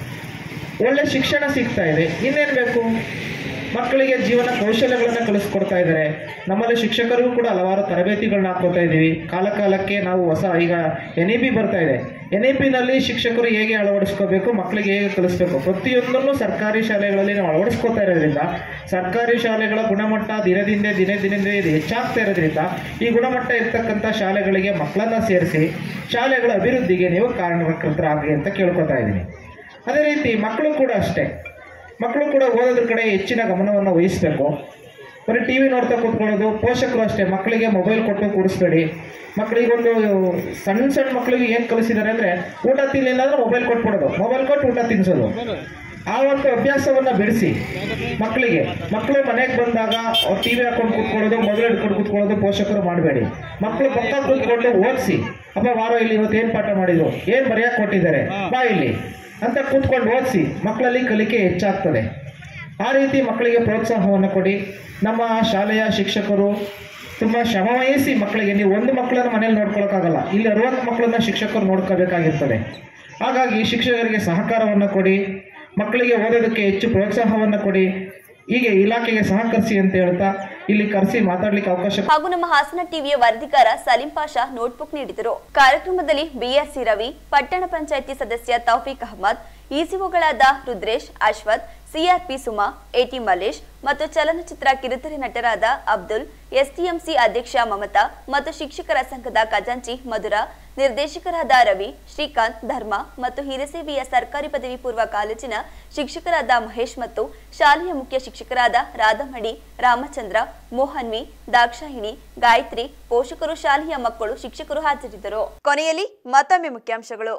[SPEAKER 13] ಒಳ್ಳೆ ಶಿಕ್ಷಣ ಸಿಗ್ತಾ ಇದೆ ಇನ್ನೇನು ಬೇಕು ಮಕ್ಕಳಿಗೆ ಜೀವನ ಕೌಶಲ್ಯಗಳನ್ನು ಕಲಿಸ್ಕೊಡ್ತಾ ಇದ್ದಾರೆ ನಮ್ಮಲ್ಲಿ ಶಿಕ್ಷಕರು ಕೂಡ ಹಲವಾರು ತರಬೇತಿಗಳನ್ನ ಹಾಕೋತಾ ಇದ್ದೀವಿ ಕಾಲ ಕಾಲಕ್ಕೆ ನಾವು ಹೊಸ ಈಗ ಎನ್ ಇ ಪಿ ಬರ್ತಾ ಇದೆ ಎನ್ ಇ ಪಿನಲ್ಲಿ ಶಿಕ್ಷಕರು ಹೇಗೆ ಅಳವಡಿಸ್ಕೋಬೇಕು ಮಕ್ಕಳಿಗೆ ಹೇಗೆ ಕಲಿಸ್ಬೇಕು ಪ್ರತಿಯೊಂದನ್ನು ಸರ್ಕಾರಿ ಶಾಲೆಗಳಲ್ಲಿ ನಾವು ಅಳವಡಿಸ್ಕೋತಾ ಇರೋದ್ರಿಂದ ಸರ್ಕಾರಿ ಶಾಲೆಗಳ ಗುಣಮಟ್ಟ ದಿನದಿಂದ ದಿನೇ ದಿನದಿಂದ ಇದು ಹೆಚ್ಚಾಗ್ತಾ ಇರೋದ್ರಿಂದ ಈ ಗುಣಮಟ್ಟ ಇರ್ತಕ್ಕಂಥ ಶಾಲೆಗಳಿಗೆ ಮಕ್ಕಳನ್ನ ಸೇರಿಸಿ ಶಾಲೆಗಳ ಅಭಿವೃದ್ಧಿಗೆ ನೀವು ಕಾರಣಕರ್ತರಾಗಿ ಅಂತ ಕೇಳ್ಕೊತಾ ಇದ್ದೀನಿ ಅದೇ ರೀತಿ ಮಕ್ಕಳು ಕೂಡ ಅಷ್ಟೇ ಮಕ್ಕಳು ಕೂಡ ಓದೋದ್ರ ಕಡೆ ಹೆಚ್ಚಿನ ಗಮನವನ್ನು ವಹಿಸಬೇಕು ಬರೀ ಟಿ ವಿ ನೋಡ್ತಾ ಕೂತ್ಕೊಳ್ಳೋದು ಪೋಷಕರು ಅಷ್ಟೇ ಮಕ್ಕಳಿಗೆ ಮೊಬೈಲ್ ಕೊಟ್ಟು ಕೂಡಿಸ್ಬೇಡಿ ಮಕ್ಕಳಿಗೊಂದು ಸಣ್ಣ ಸಣ್ಣ ಮಕ್ಕಳಿಗೆ ಏನು ಕಲಿಸಿದ್ದಾರೆ ಅಂದರೆ ಊಟ ತಿನ್ನಲಿಲ್ಲ ಅಂದ್ರೆ ಮೊಬೈಲ್ ಕೊಟ್ಬಿಡೋದು ಮೊಬೈಲ್ ಕೊಟ್ಟು ಊಟ ತಿನ್ನಿಸೋದು ಆ ಒಂದು ಅಭ್ಯಾಸವನ್ನು ಬಿಡಿಸಿ ಮಕ್ಕಳಿಗೆ ಮಕ್ಕಳು ಮನೆಗೆ ಬಂದಾಗ ಅವ್ರು ಟಿ ವಿ ಹಾಕೊಂಡು ಕೂತ್ಕೊಳ್ಳೋದು ಮೊಬೈಲ್ ಹಿಡ್ಕೊಂಡು ಕೂತ್ಕೊಳ್ಳೋದು ಪೋಷಕರು ಮಾಡಬೇಡಿ ಮಕ್ಕಳು ಪಕ್ಕ ಕೂತ್ಕೊಂಡು ಓದಿಸಿ ಅಪ್ಪ ವಾರ ಇಲ್ಲಿ ಇವತ್ತು ಏನು ಪಾಠ ಮಾಡಿದ್ರು ಏನು ಬರೆಯಕ್ಕೆ ಕೊಟ್ಟಿದ್ದಾರೆ ಬಾ ಇಲ್ಲಿ ಅಂತ ಕೂತ್ಕೊಂಡು ಓದಿಸಿ ಮಕ್ಕಳಲ್ಲಿ ಕಲಿಕೆ ಹೆಚ್ಚಾಗ್ತದೆ ಆ ರೀತಿ ಮಕ್ಕಳಿಗೆ ಪ್ರೋತ್ಸಾಹವನ್ನು ಕೊಡಿ ನಮ್ಮ ಶಾಲೆಯ ಶಿಕ್ಷಕರು ತುಂಬ ಶ್ರಮ ವಹಿಸಿ ಮಕ್ಕಳಿಗೆ ನೀವು ಒಂದು ಮಕ್ಕಳನ್ನು ಮನೇಲಿ ನೋಡ್ಕೊಳಕ್ಕಾಗಲ್ಲ ಇಲ್ಲಿ ಅರವತ್ತು ಮಕ್ಕಳನ್ನ ಶಿಕ್ಷಕರು ನೋಡ್ಕೋಬೇಕಾಗಿರ್ತದೆ ಹಾಗಾಗಿ ಶಿಕ್ಷಕರಿಗೆ ಸಹಕಾರವನ್ನು ಕೊಡಿ ಮಕ್ಕಳಿಗೆ ಓದೋದಕ್ಕೆ ಹೆಚ್ಚು ಪ್ರೋತ್ಸಾಹವನ್ನು ಕೊಡಿ ಹೀಗೆ ಇಲಾಖೆಗೆ ಸಹಕರಿಸಿ ಅಂತ ಹೇಳ್ತಾ ಇಲ್ಲಿ ಕರೆಸಿ ಮಾತಾಡ್ಲಿಕ್ಕೆ ಅವಕಾಶ
[SPEAKER 2] ಹಾಗೂ ನಮ್ಮ ಹಾಸನ ಟಿವಿಯ ವರದಿಗಾರ ಸಲೀಂ ಪಾಷಾ ನೋಟ್ಬುಕ್ ನೀಡಿದರು ಕಾರ್ಯಕ್ರಮದಲ್ಲಿ ಬಿಆರ್ಸಿ ರವಿ ಪಟ್ಟಣ ಪಂಚಾಯಿತಿ ಸದಸ್ಯ ತೌಫೀಕ್ ಅಹಮದ್ ಇಸಿಒಗಳಾದ ರುದ್ರೇಶ್ ಅಶ್ವಥ್ ಸಿಆರ್ಪಿ ಸುಮಾ ಎಟಿ ಮಲೇಶ್ ಮತ್ತು ಚಲನಚಿತ್ರ ಕಿರುತೆರೆ ನಟರಾದ ಅಬ್ದುಲ್ ಎಸ್ಟಿಎಂಸಿ ಅಧ್ಯಕ್ಷ ಮಮತಾ ಮತ್ತು ಶಿಕ್ಷಕರ ಸಂಘದ ಖಜಾಂಚಿ ಮಧುರ ನಿರ್ದೇಶಕರಾದ ರವಿ ಶ್ರೀಕಾಂತ್ ಧರ್ಮ ಮತ್ತು ಹಿರಿಸೇವೆಯ ಸರ್ಕಾರಿ ಪದವಿ ಪೂರ್ವ ಕಾಲೇಜಿನ ಶಿಕ್ಷಕರಾದ ಮಹೇಶ್ ಮತ್ತು ಶಾಲೆಯ ಮುಖ್ಯ ಶಿಕ್ಷಕರಾದ ರಾಧಮಣಿ ರಾಮಚಂದ್ರ ಮೋಹನ್ವಿ ದಾಕ್ಷಾಯಿಣಿ ಗಾಯತ್ರಿ ಪೋಷಕರು ಶಾಲೆಯ ಮಕ್ಕಳು ಶಿಕ್ಷಕರು ಹಾಜರಿದ್ದರು ಕೊನೆಯಲ್ಲಿ ಮತ್ತೊಮ್ಮೆ ಮುಖ್ಯಾಂಶಗಳು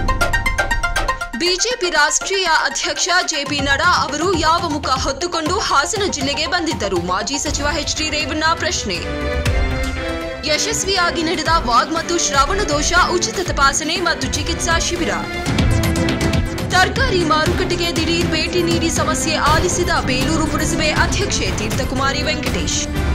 [SPEAKER 3] ಬಿಜೆಪಿ ರಾಷ್ಟ್ರೀಯ ಅಧ್ಯಕ್ಷ ಜೆಪಿ ನಡ್ಡಾ ಅವರು ಯಾವ ಮುಖ ಹೊತ್ತುಕೊಂಡು ಹಾಸನ ಜಿಲ್ಲೆಗೆ ಬಂದಿದ್ದರು ಮಾಜಿ ಸಚಿವ ಎಚ್ ಡಿ ರೇವಣ್ಣ ಪ್ರಶ್ನೆ ಯಶಸ್ವಿಯಾಗಿ ನಡೆದ ವಾಗ್ ಮತ್ತು ಶ್ರವಣ ದೋಷ ಉಚಿತ ತಪಾಸಣೆ ಮತ್ತು ಚಿಕಿತ್ಸಾ ಶಿಬಿರ ತರಕಾರಿ ಮಾರುಕಟ್ಟೆಗೆ ದಿಢೀರ್ ಭೇಟಿ ನೀಡಿ ಸಮಸ್ಯೆ ಆಲಿಸಿದ ಬೇಲೂರು ಪುರಸಭೆ ಅಧ್ಯಕ್ಷೆ ತೀರ್ಥಕುಮಾರಿ ವೆಂಕಟೇಶ್